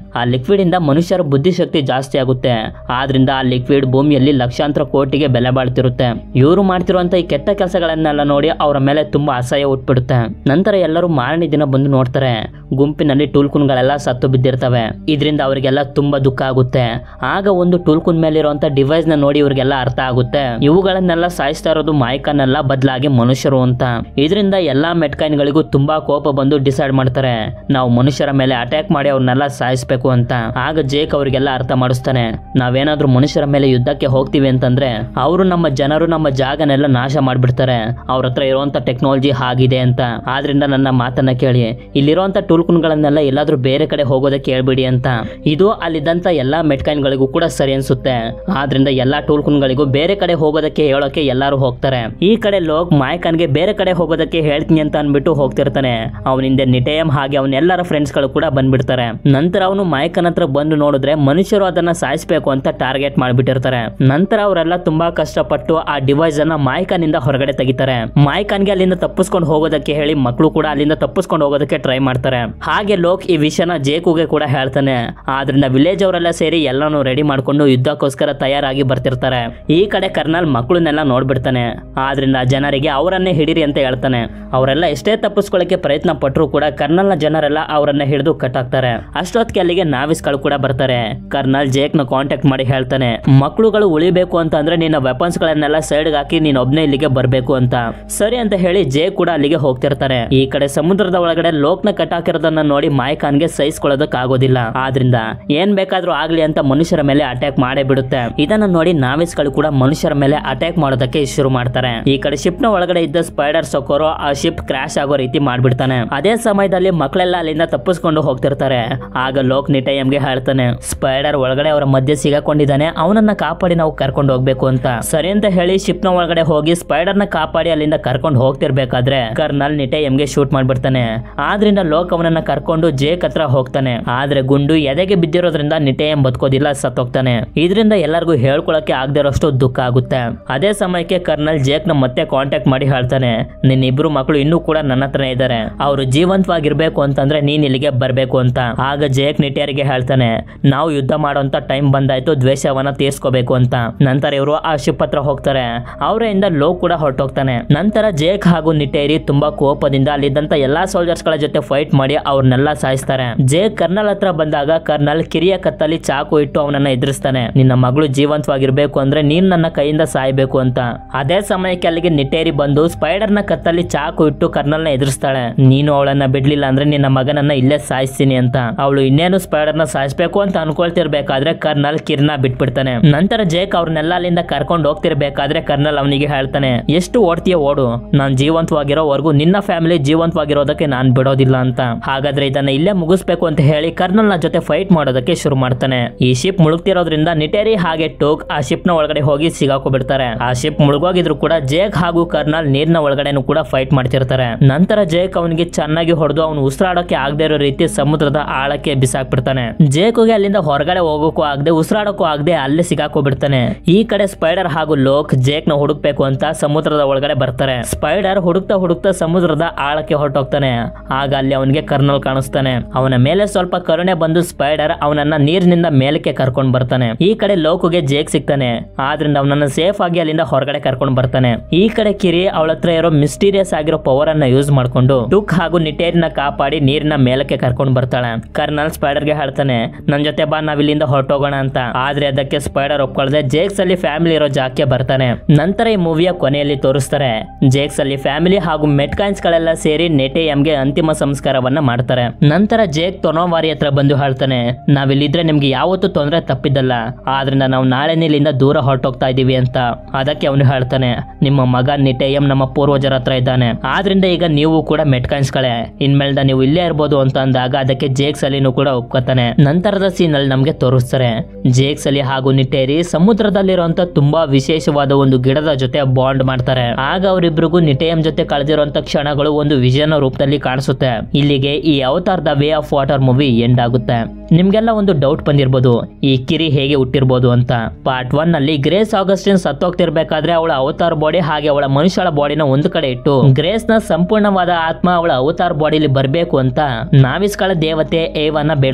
ಲಿಕ್ವಿಡ್ ಇಂದ ಮನುಷ್ಯರ ಬುದ್ಧಿಶಕ್ತಿ ಜಾಸ್ತಿ ಆಗುತ್ತೆ ಆದ್ರಿಂದ ಆ ಲಿಕ್ವಿಡ್ ಭೂಮಿಯಲ್ಲಿ ಲಕ್ಷಾಂತರ ಕೋಟಿಗೆ ಬೆಲೆ ಬಾಳ್ತಿರುತ್ತೆ ಇವರು ಮಾಡ್ತಿರುವಂತ ಈ ಕೆಟ್ಟ ಕೆಲಸಗಳನ್ನೆಲ್ಲ ನೋಡಿ ಅವರ ಮೇಲೆ ತುಂಬಾ ಅಸಹ್ಯ ಉಟ್ಬಿಡುತ್ತೆ ನಂತರ ಎಲ್ಲರೂ ಮಾರನೇ ದಿನ ಬಂದು ನೋಡ್ತಾರೆ ಗುಂಪಿನಲ್ಲಿ ಟೂಲ್ಕುನ್ಗಳೆಲ್ಲ ಸತ್ತು ಬಿದ್ದಿರ್ತವೆ ಇದರಿಂದ ಅವರಿಗೆಲ್ಲ ತುಂಬಾ ದುಃಖ ಆಗುತ್ತೆ ಆಗ ಒಂದು ಟೂಲ್ಕುನ್ ಮೇಲಿರುವಂತ ಡಿವೈಸ್ ನ ನೋಡಿ ಇವ್ರಿಗೆಲ್ಲ ಅರ್ಥ ಆಗುತ್ತೆ ಇವುಗಳನ್ನೆಲ್ಲ ಸಾಯಿಸ್ತಾ ಇರೋದು ಮಾಯ್ಕನ್ನೆಲ್ಲ ಬದಲಾಗಿ ಮನುಷ್ಯರು ಅಂತ ಇದರಿಂದ ಎಲ್ಲಾ ಮೆಟ್ಕಾಯಿನ್ಗಳಿಗೂ ತುಂಬಾ ಕೋಪ ಬಂದು ಡಿಸೈಡ್ ಮಾಡ್ತಾರೆ ನಾವು ಮನುಷ್ಯರ ಮೇಲೆ ಅಟ್ಯಾಕ್ ಮಾಡಿ ಅವ್ರನ್ನೆಲ್ಲ ಸಾಯಿಸ್ಬೇಕು ಅಂತ ಆಗ ಜೇಕ್ ಅವರಿಗೆಲ್ಲ ಅರ್ಥ ಮಾಡಿಸ್ತಾನೆ ನಾವೇನಾದ್ರೂ ಮನುಷ್ಯರ ಮೇಲೆ ಯುದ್ಧಕ್ಕೆ ಹೋಗ್ತೀವಿ ಅಂತಂದ್ರೆ ಅವರು ನಮ್ಮ ಜನರು ನಮ್ಮ ಜಾಗನೆಲ್ಲ ನಾಶ ಮಾಡ್ಬಿಡ್ತಾರೆ ಅವ್ರ ಹತ್ರ ಇರುವಂತ ಟೆಕ್ನಾಲಜಿ ಹಾಗಿದೆ ಅಂತ ಆದ್ರಿಂದ ನನ್ನ ಮಾತನ್ನ ಕೇಳಿ ಇಲ್ಲಿರುವಂತ ಟೂಲ್ಕುನ್ಗಳನ್ನೆಲ್ಲ ಎಲ್ಲಾದ್ರೂ ಬೇರೆ ಕಡೆ ಹೋಗೋದಕ್ಕೆ ಹೇಳ್ಬಿಡಿ ಅಂತ ಇದು ಅಲ್ಲಿದ್ದಂತ ಎಲ್ಲಾ ಮೆಟ್ಕಾಯಿನ್ಗಳಿಗೂ ಕೂಡ ಸರಿ ಅನ್ಸುತ್ತೆ ಆದ್ರಿಂದ ಎಲ್ಲಾ ಟೂಲ್ಕುನ್ಗಳಿಗೂ ಬೇರೆ ಕಡೆ ಹೋಗೋದಕ್ಕೆ ಹೇಳೋಕೆ ಎಲ್ಲಾರು ಹೋಗ್ತಾರೆ ಈ ಕಡೆ ಲೋಕ್ ಮಾಯಕನ್ಗೆ ಬೇರೆ ಕಡೆ ಹೋಗೋದಕ್ಕೆ ಹೇಳ್ತೀನಿ ಅಂತ ಅನ್ಬಿಟ್ಟು ಹೋಗ್ತಿರ್ತಾನೆ ಅವನಿಂದ ನಿಟೇಯಂ ಹಾಗೆ ಅವನೆಲ್ಲರ ಫ್ರೆಂಡ್ಸ್ ಗಳು ಕೂಡ ಬಂದ್ಬಿಡ್ತಾರೆ ನಂತರ ಅವನು ಮಾಯಕನ್ ಹತ್ರ ಬಂದು ನೋಡಿದ್ರೆ ಮನುಷ್ಯರು ಅದನ್ನ ಸಾಯಿಸ್ಬೇಕು ಅಂತ ಟಾರ್ಗೆಟ್ ಮಾಡ್ಬಿಟ್ಟಿರ್ತಾರೆ ನಂತರ ಅವರೆಲ್ಲ ತುಂಬಾ ಕಷ್ಟಪಟ್ಟು ಆ ಡಿವೈಸ್ ಅನ್ನ ಮಾಯಕನಿಂದ ಹೊರಗಡೆ ತೆಗಿತಾರೆ ಮಾಯಕನ್ಗೆ ಅಲ್ಲಿಂದ ತಪ್ಪಿಸ್ಕೊಂಡು ಹೋಗೋದಕ್ಕೆ ಹೇಳಿ ಮಕ್ಕಳು ಕೂಡ ಅಲ್ಲಿಂದ ತಪ್ಪಿಸ್ಕೊಂಡು ಹೋಗೋದಕ್ಕೆ ಟ್ರೈ ಮಾಡ್ತಾರೆ ಹಾಗೆ ಲೋಕ್ ಈ ವಿಷಯನ ಜೇಕುಗೆ ಕೂಡ ಹೇಳ್ತಾನೆ ಆದ್ರಿಂದ ವಿಲೇಜ್ ಅವರೆಲ್ಲ ಸೇರಿ ಎಲ್ಲಾನು ರೆಡಿ ಮಾಡ್ಕೊಂಡು ಯುದ್ಧಕ್ಕೋಸ್ಕರ ತಯಾರಾಗಿ ಬರ್ತಿರ್ತಾರೆ ಈ ಕಡೆ ಕರ್ನಲ್ ಮಕ್ಕಳನ್ನೆಲ್ಲ ನೋಡ್ಬಿಡ್ತಾನೆ ಆದ್ರಿಂದ ಜನರಿಗೆ ಅವರನ್ನೇ ಹಿಡಿರಿ ಅಂತ ಹೇಳ್ತಾನೆ ಅವರೆಲ್ಲ ಎಷ್ಟೇ ತಪ್ಪಿಸ್ಕೊಳ್ಳಕ್ಕೆ ಪ್ರಯತ್ನ ಪಟ್ಟರು ಕೂಡ ಕರ್ನಲ್ನ ಜನರೆಲ್ಲ ಅವರನ್ನ ಹಿಡಿದು ಕಟ್ಟಾಕ್ತಾರೆ ಅಷ್ಟೊತ್ತಿಗೆ ಅಲ್ಲಿಗೆ ನಾವಿಸ್ಗಳು ಕೂಡ ಬರ್ತಾರೆ ಕರ್ನಲ್ ಜೇಕ್ ನ ಕಾಂಟ್ಯಾಕ್ಟ್ ಮಾಡಿ ಹೇಳ್ತಾನೆ ಮಕ್ಕಳುಗಳು ಉಳಿಬೇಕು ಅಂತ ಅಂದ್ರೆ ನಿನ್ನ ವೆಪನ್ಸ್ ಗಳನ್ನೆಲ್ಲ ಸೈಡ್ ಹಾಕಿ ನೀನ್ ಒಬ್ನೇ ಇಲ್ಲಿಗೆ ಬರ್ಬೇಕು ಅಂತ ಸರಿ ಅಂತ ಹೇಳಿ ಜೇಕ್ ಕೂಡ ಅಲ್ಲಿಗೆ ಹೋಗ್ತಿರ್ತಾರೆ ಈ ಕಡೆ ಸಮುದ್ರದ ಒಳಗಡೆ ಲೋಕ್ನ ಕಟ್ಟಾಕಿರೋದನ್ನ ನೋಡಿ ಮಾಯಕಾನ್ಗೆ ಸಹಿಸ್ಕೊಳ್ಳೋದಕ್ ಆಗೋದಿಲ್ಲ ಆದ್ರಿಂದ ಏನ್ ಬೇಕಾದ್ರೂ ಆಗ್ಲಿ ಅಂತ ಮನುಷ್ಯರ ಮೇಲೆ ಅಟ್ಯಾಕ್ ಮಾಡೇ ಬಿಡುತ್ತೆ ಇದನ್ನ ನೋಡಿ ನಾವಿಸ್ಗಳು ಕೂಡ ಮನುಷ್ಯರ ಮೇಲೆ ಅಟ್ಯಾಕ್ ಮಾಡೋದಕ್ಕೆ ಶುರು ಮಾಡ್ತಾರೆ ಈ ಕಡೆ ಶಿಪ್ ನ ಒಳಗಡೆ ಇದ್ದ ಸ್ಪೈಡರ್ ಸೊಕೋರೋ ಆ ಶಿಪ್ ಕ್ರಾಶ್ ಆಗೋ ರೀತಿ ಮಾಡ್ಬಿಡ್ತಾನೆ ಅದೇ ಸಮಯದಲ್ಲಿ ಮಕ್ಕಳೆಲ್ಲ ಅಲ್ಲಿಂದ ತಪ್ಪಿಸ್ಕೊಂಡು ಹೋಗ್ತಿರ್ತಾರೆ ಆಗ ಲೋಕ್ ನಿಟಯಂಗೆ ಹೇಳ್ತಾನೆ ಸ್ಪೈಡರ್ ಒಳಗಡೆ ಅವರ ಮಧ್ಯೆ ಸಿಗಾಕೊಂಡಿದ್ದಾನೆ ಅವನನ್ನ ಕಾಪಾಡಿ ನಾವು ಕರ್ಕೊಂಡು ಹೋಗ್ಬೇಕು ಅಂತ ಸರಿ ಅಂತ ಹೇಳಿ ಶಿಪ್ ನ ಒಳಗಡೆ ಹೋಗಿ ಸ್ಪೈಡರ್ ನ ಕಾಪಾಡಿ ಅಲ್ಲಿಂದ ಕರ್ಕೊಂಡು ಹೋಗ್ತಿರ್ಬೇಕಾದ್ರೆ ಕರ್ನಲ್ ನಿಟಯಂಗೆ ಶೂಟ್ ಮಾಡ್ಬಿಡ್ತಾನೆ ಆದ್ರಿಂದ ಲೋಕ್ ಅವನನ್ನ ಕರ್ಕೊಂಡು ಜೇಕ್ ಹತ್ರ ಹೋಗ್ತಾನೆ ಆದ್ರೆ ಗುಂಡು ಎದೆಗೆ ಬಿದ್ದಿರೋದ್ರಿಂದ ನಿಟಯಂ ಬದುಕೋದಿಲ್ಲ ಸತ್ತೋಗ್ತಾನೆ ಇದರಿಂದ ಎಲ್ಲರಿಗೂ ಹೇಳ್ಕೊಳಕ್ಕೆ ಆಗದೆ ಇರೋಷ್ಟು ದುಃಖ ಆಗುತ್ತೆ ಅದೇ ಸಮಯಕ್ಕೆ ಕರ್ನಲ್ ಜೇಕ್ ನ ಮತ್ತೆ ಕಾಂಟ್ಯಾಕ್ಟ್ ಮಾಡಿ ಹೇಳ್ತಾನೆ ನಿನ್ನ ಇಬ್ರು ಮಕ್ಕಳು ಇನ್ನೂ ಕೂಡ ನನ್ನ ಹತ್ರನೇ ಇದ್ದಾರೆ ಅವರು ಜೀವಂತವಾಗಿರ್ಬೇಕು ಅಂತಂದ್ರೆ ನೀನ್ ಇಲ್ಲಿಗೆ ಬರ್ಬೇಕು ಅಂತ ಆಗ ಜೇಕ್ ನಿಟಿಯರಿಗೆ ಹೇಳ್ತಾನೆ ನಾವು ಯುದ್ಧ ಮಾಡೋಂತ ಟೈಮ್ ಬಂದಾಯ್ತು ದ್ವೇಷವನ್ನ ತೀರ್ಸ್ಕೋಬೇಕು ಅಂತ ನಂತರ ಇವರು ಆ ಶಿಪ್ ಹತ್ರ ಹೋಗ್ತಾರೆ ಅವರಿಂದ ಲೋ ಕೂಡ ಹೊರಟೋಗ್ತಾನೆ ನಂತರ ಜೇಕ್ ಹಾಗೂ ನಿಟೇರಿ ತುಂಬಾ ಕೋಪದಿಂದ ಅಲ್ಲಿದ್ದಂತ ಎಲ್ಲಾ ಸೋಲ್ಜರ್ಸ್ ಗಳ ಜೊತೆ ಫೈಟ್ ಮಾಡಿ ಅವ್ರನ್ನೆಲ್ಲ ಸಾಯಿಸ್ತಾರೆ ಜೇಕ್ ಕರ್ನಲ್ ಹತ್ರ ಬಂದಾಗ ಕರ್ನಲ್ ಕಿರಿಯ ಕತ್ತಲ್ಲಿ ಚಾಕು ಇಟ್ಟು ಅವನನ್ನ ಎದುರಿಸ್ತಾನೆ ನಿನ್ನ ಮಗಳು ಜೀವಂತವಾಗಿರ್ಬೇಕು ಅಂದ್ರೆ ನೀನ್ ನನ್ನ ಕೈಯಿಂದ ಸಾಯ್ಬೇಕು ಅಂತ ಅದೇ ಸಮಯಕ್ಕೆ ಅಲ್ಲಿಗೆ ನಿಟೇರಿ ಬಂದು ಸ್ಪೈಡರ್ ನ ಕತ್ತಲ್ಲಿ ಚಾಕು ಇಟ್ಟು ಕರ್ನಲ್ ನ ಎದುರಿಸ್ತಾಳೆ ನೀನು ಅವಳನ್ನ ಬಿಡ್ಲಿಲ್ಲ ಅಂದ್ರೆ ನಿನ್ನ ಮಗನನ್ನ ಇಲ್ಲೇ ಸಾಯಿಸ್ತೀನಿ ಅಂತ ಅವಳು ಇನ್ನೇನು ಸ್ಪೈಡರ್ ನ ಸಾಯಿಸ್ಬೇಕು ಅಂತ ಅನ್ಕೊಳ್ತಿರ್ಬೇಕಾದ್ರೆ ಕರ್ನಲ್ ಕಿರ್ನ ಬಿಟ್ಬಿಡ್ತಾನೆ ನಂತರ ಜೇಕ್ ಅವ್ರನ್ನೆಲ್ಲ ಅಲ್ಲಿಂದ ಕರ್ಕೊಂಡು ಹೋಗ್ತಿರ್ಬೇಕಾದ್ರೆ ಕರ್ನಲ್ ಅವನಿಗೆ ಹೇಳ್ತಾನೆ ಎಷ್ಟು ಓಡ್ತೀಯ ಓಡು ನಾನ್ ಜೀವಂತವಾಗಿರೋವರೆಗೂ ನಿನ್ನ ಫ್ಯಾಮಿಲಿ ಜೀವಂತವಾಗಿರೋದಕ್ಕೆ ನಾನ್ ಬಿಡೋದಿಲ್ಲ ಅಂತ ಹಾಗಾದ್ರೆ ಇದನ್ನ ಇಲ್ಲೇ ಮುಗಿಸ್ಬೇಕು ಅಂತ ಹೇಳಿ ಕರ್ನಲ್ ನ ಜೊತೆ ಫೈಟ್ ಮಾಡೋದಕ್ಕೆ ಶುರು ಮಾಡ್ತಾನೆ ಈ ಶಿಪ್ ಮುಳುಗ್ತಿರೋದ್ರಿಂದ ನಿಟೇರಿ ಹಾಗೆ ಟೋಕ್ ಆ ಶಿಪ್ ನ ಒಳಗಡೆ ಹೋಗಿ ಸಿಗಾಕೋಬಿಡ್ತಾರೆ ಆ ಶಿಪ್ ಮುಳುಗೋಗಿದ್ರು ಕೂಡ ಜೇಕ್ ಹಾಗೂ ಕರ್ನಲ್ ನೀರ್ನ ಒಳಗಡೆನೂ ಕೂಡ ಫೈಟ್ ಮಾಡ್ತಿರ್ತಾರೆ ನಂತರ ಜೇಕ್ ಅವನಿಗೆ ಚೆನ್ನಾಗಿ ಹೊಡೆದು ಅವನು ಉಸಿರಾಡೋಕೆ ಆಗದೆ ಇರೋ ರೀತಿ ಸಮುದ್ರದ ಆಳಕ್ಕೆ ಬಿಸಾಕ್ಬಿಡ್ತಾನೆ ಜೇಕ್ಗೆ ಅಲ್ಲಿಂದ ಹೊರಗಡೆ ಹೋಗೋಕ್ಕೂ ಆಗದೆ ಉಸಿರಾಡೋಕ್ಕೂ ಆಗದೆ ಅಲ್ಲೇ ಸಿಗಾಕೋಬಿಡ್ತಾನೆ ಈ ಕಡೆ ಸ್ಪೈಡರ್ ಹಾಗೂ ಲೋಕ್ ಜೇಕ್ ನ ಹುಡುಕ್ಬೇಕು ಅಂತ ಸಮುದ್ರದ ಒಳಗಡೆ ಬರ್ತಾರೆ ಸ್ಪೈಡರ್ ಹುಡುಕ್ತಾ ಹುಡುಕ್ತಾ ಸಮುದ್ರದ ಆಳಕ್ಕೆ ಹೊರಟೋಗ್ತಾನೆ ಆಗ ಅಲ್ಲಿ ಅವನಿಗೆ ಕರ್ನಲ್ ಕಾಣಿಸ್ತಾನೆ ಅವನ ಮೇಲೆ ಸ್ವಲ್ಪ ಕರುಣೆ ಬಂದು ಸ್ಪೈಡರ್ ಅವನನ್ನ ನೀರಿನಿಂದ ಮೇಲಕ್ಕೆ ಕರ್ಕೊಂಡ್ ಬರ್ತಾನೆ ಈ ಕಡೆ ಲೋಕುಗೆ ಜೇಕ್ ಸಿಗ್ತಾನೆ ಆದ್ರಿಂದ ಅವನನ್ನ ಸೇಫ್ ಆಗಿ ಅಲ್ಲಿಂದ ಹೊರಗಡೆ ಕರ್ಕೊಂಡ್ ಬರ್ತಾನೆ ಈ ಕಡೆ ಕಿರಿ ಅವಳ ಹತ್ರ ಇರೋ ಮಿಸ್ಟೀರಿಯಸ್ ಆಗಿರೋ ಪವರ್ ಅನ್ನ ಯೂಸ್ ಮಾಡ್ಕೊಂಡು ಟುಕ್ ಹಾಗೂ ನಿಟೇರಿನ ಕಾಪಾಡಿ ನೀರಿನ ಮೇಲಕ್ಕೆ ಕರ್ಕೊಂಡ್ ಬರ್ತಾಳೆ ಕರ್ನಲ್ ಸ್ಪೈಡರ್ ಗೆ ಹೇಳ್ತಾನೆ ನನ್ ಜೊತೆ ಬಾ ನಾವ್ ಇಲ್ಲಿಂದ ಹೊರಟೋಗೋಣ ಅಂತ ಆದ್ರೆ ಅದಕ್ಕೆ ಸ್ಪೈಡರ್ ಒಪ್ಕೊಳ್ದೆ ಜೇಕ್ಸ್ ಅಲ್ಲಿ ಫ್ಯಾಮಿಲಿ ಇರೋ ಜಾಗಕ್ಕೆ ಬರ್ತಾನೆ ನಂತರ ಈ ಮೂವಿಯ ಕೊನೆಯಲ್ಲಿ ತೋರಿಸ್ತಾರೆ ಜೇಕ್ಸ್ ಅಲ್ಲಿ ಫ್ಯಾಮಿಲಿ ಹಾಗೂ ಮೆಟ್ಕಾಯಿನ್ಸ್ ಗಳೆಲ್ಲ ಸೇರಿ ನೆಟೆ ಎಂಗೆ ಅಂತಿಮ ಸಂಸ್ಕಾರವನ್ನ ಮಾಡ್ತಾರೆ ನಂತರ ಜೇಕ್ ತೊನೋವಾರಿ ಹತ್ರ ಬಂದು ಹೇಳ್ತಾನೆ ನಾವಿಲ್ಲಿದ್ರೆ ನಿಮ್ಗೆ ಯಾವತ್ತೂ ತೊಂದರೆ ತಪ್ಪಿದ್ದಲ್ಲ ಆದ್ರಿಂದ ನಾವು ನಾಳೆನೇ ಇಲ್ಲಿಂದ ದೂರ ಹೊರಟೋಗ್ತಾ ಇದೀವಿ ಅಂತ ಅದಕ್ಕೆ ಅವನು ಹೇಳ್ತಾನೆ ನಿಮ್ಮ ಮಗ ನಿಟೇಯಂ ನಮ್ಮ ಪೂರ್ವಜರ ಹತ್ರ ಇದ್ದಾನೆ ಆದ್ರಿಂದ ಈಗ ನೀವು ಕೂಡ ಮೆಟ್ಕಾಯಿನ್ಸ್ಗಳೇ ಇನ್ಮೇಲ್ದ ನೀವು ಇಲ್ಲೇ ಇರ್ಬೋದು ಅಂತ ಅಂದಾಗ ಅದಕ್ಕೆ ಜೇಕ್ಸ್ ಅಲಿನೂ ಕೂಡ ಒಪ್ಕೋತಾನೆ ನಂತರದ ಸೀನ್ ಅಲ್ಲಿ ನಮ್ಗೆ ತೋರಿಸ್ತಾರೆ ಜೇಕ್ಸ್ ಅಲಿ ಹಾಗೂ ನಿಟೇರಿ ಸಮುದ್ರದಲ್ಲಿರುವಂತ ತುಂಬಾ ವಿಶೇಷವಾದ ಒಂದು ಗಿಡದ ಜೊತೆ ಬಾಂಡ್ ಮಾಡ್ತಾರೆ ಆಗ ಅವರಿಬ್ರಿಗೂ ನಿಟೇಯಂ ಜೊತೆ ಕಳೆದಿರುವಂತ ಕ್ಷಣಗಳು ಒಂದು ವಿಷನ್ ರೂಪದಲ್ಲಿ ಕಾಣಿಸುತ್ತೆ ಇಲ್ಲಿಗೆ ಈ Avatar the way of water movie end ಆಗುತ್ತೆ ನಿಮ್ಗೆಲ್ಲ ಒಂದು ಡೌಟ್ ಬಂದಿರ್ಬೋದು ಈ ಕಿರಿ ಹೇಗೆ ಹುಟ್ಟಿರ್ಬೋದು ಅಂತ ಪಾರ್ಟ್ ಒನ್ ನಲ್ಲಿ ಗ್ರೇಸ್ ಆಗಸ್ಟಿನ್ ಸತ್ತೋಗ್ತಿರ್ಬೇಕಾದ್ರೆ ಅವಳ ಅವತಾರ್ ಬಾಡಿ ಹಾಗೆ ಅವಳ ಮನುಷ್ಯಳ ಬಾಡಿನ ಒಂದು ಕಡೆ ಇಟ್ಟು ಗ್ರೇಸ್ ನ ಸಂಪೂರ್ಣವಾದ ಆತ್ಮ ಅವಳ ಅವತಾರ್ ಬಾಡಿಲಿ ಬರ್ಬೇಕು ಅಂತ ನಾವಿಸ್ಗಳ ದೇವತೆ ಏವನ್ನ ಬೇಡ್ಕೊತಿರ್ತಾರೆ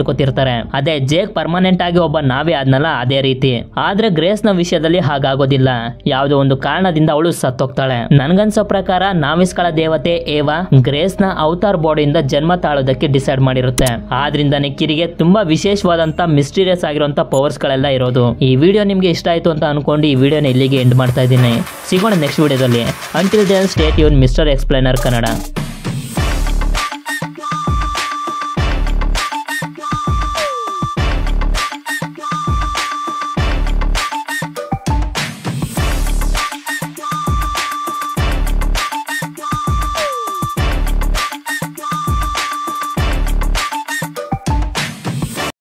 ಹೋಗ್ತಾರೆ ಅದೇ ಜೇಕ್ ಪರ್ಮನೆಂಟ್ ಆಗಿ ಒಬ್ಬ ನಾವೇ ಆದ್ನಲ್ಲ ಅದೇ ರೀತಿ ಆದ್ರೆ ಗ್ರೇಸ್ ನ ವಿಷಯದಲ್ಲಿ ಹಾಗಾಗೋದಿಲ್ಲ ಯಾವುದೋ ಒಂದು ಕಾರಣದಿಂದ ಅವಳು ಸತ್ತೋಗ್ತಾಳೆ ನನ್ಗನ್ಸೋ ಪ್ರಕಾರ ನಾವಿಸ್ಗಳ ದೇವತೆ ಏವಾ ಗ್ರೇಸ್ ನ ಅವತಾರ್ ಬಾಡಿಯಿಂದ ಜನ್ಮ ತಾಳೋದಕ್ಕೆ ಡಿಸೈಡ್ ಮಾಡಿರುತ್ತೆ ಆದ್ರಿಂದಾನೆ ಕಿರಿಗೆ ತುಂಬಾ ವಿಶೇಷವಾದಂತ ಮಿಸ್ಟೀರಿಯಸ್ ಆಗಿರುವಂತ ಪವರ್ಸ್ ಗಳೆಲ್ಲ ಇರೋದು ಈ ವಿಡಿಯೋ ನಿಮ್ಗೆ ಇಷ್ಟ ಆಯ್ತು ಅಂತ ಅನ್ಕೊಂಡು ಈ ವಿಡಿಯೋನ ಇಲ್ಲಿಗೆ ಎಂಡ್ ಮಾಡ್ತಾ ಇದ್ದೀನಿ ಸಿಗೋಣ ನೆಕ್ಸ್ಟ್ ವಿಡಿಯೋದಲ್ಲಿ ಅಂಟಿಲ್ ದೇನ್ ಸ್ಟೇಟ್ ಯೂನ್ ಮಿಸ್ಟರ್ ಎಕ್ಸ್ಪ್ಲೈನರ್ ಕನ್ನಡ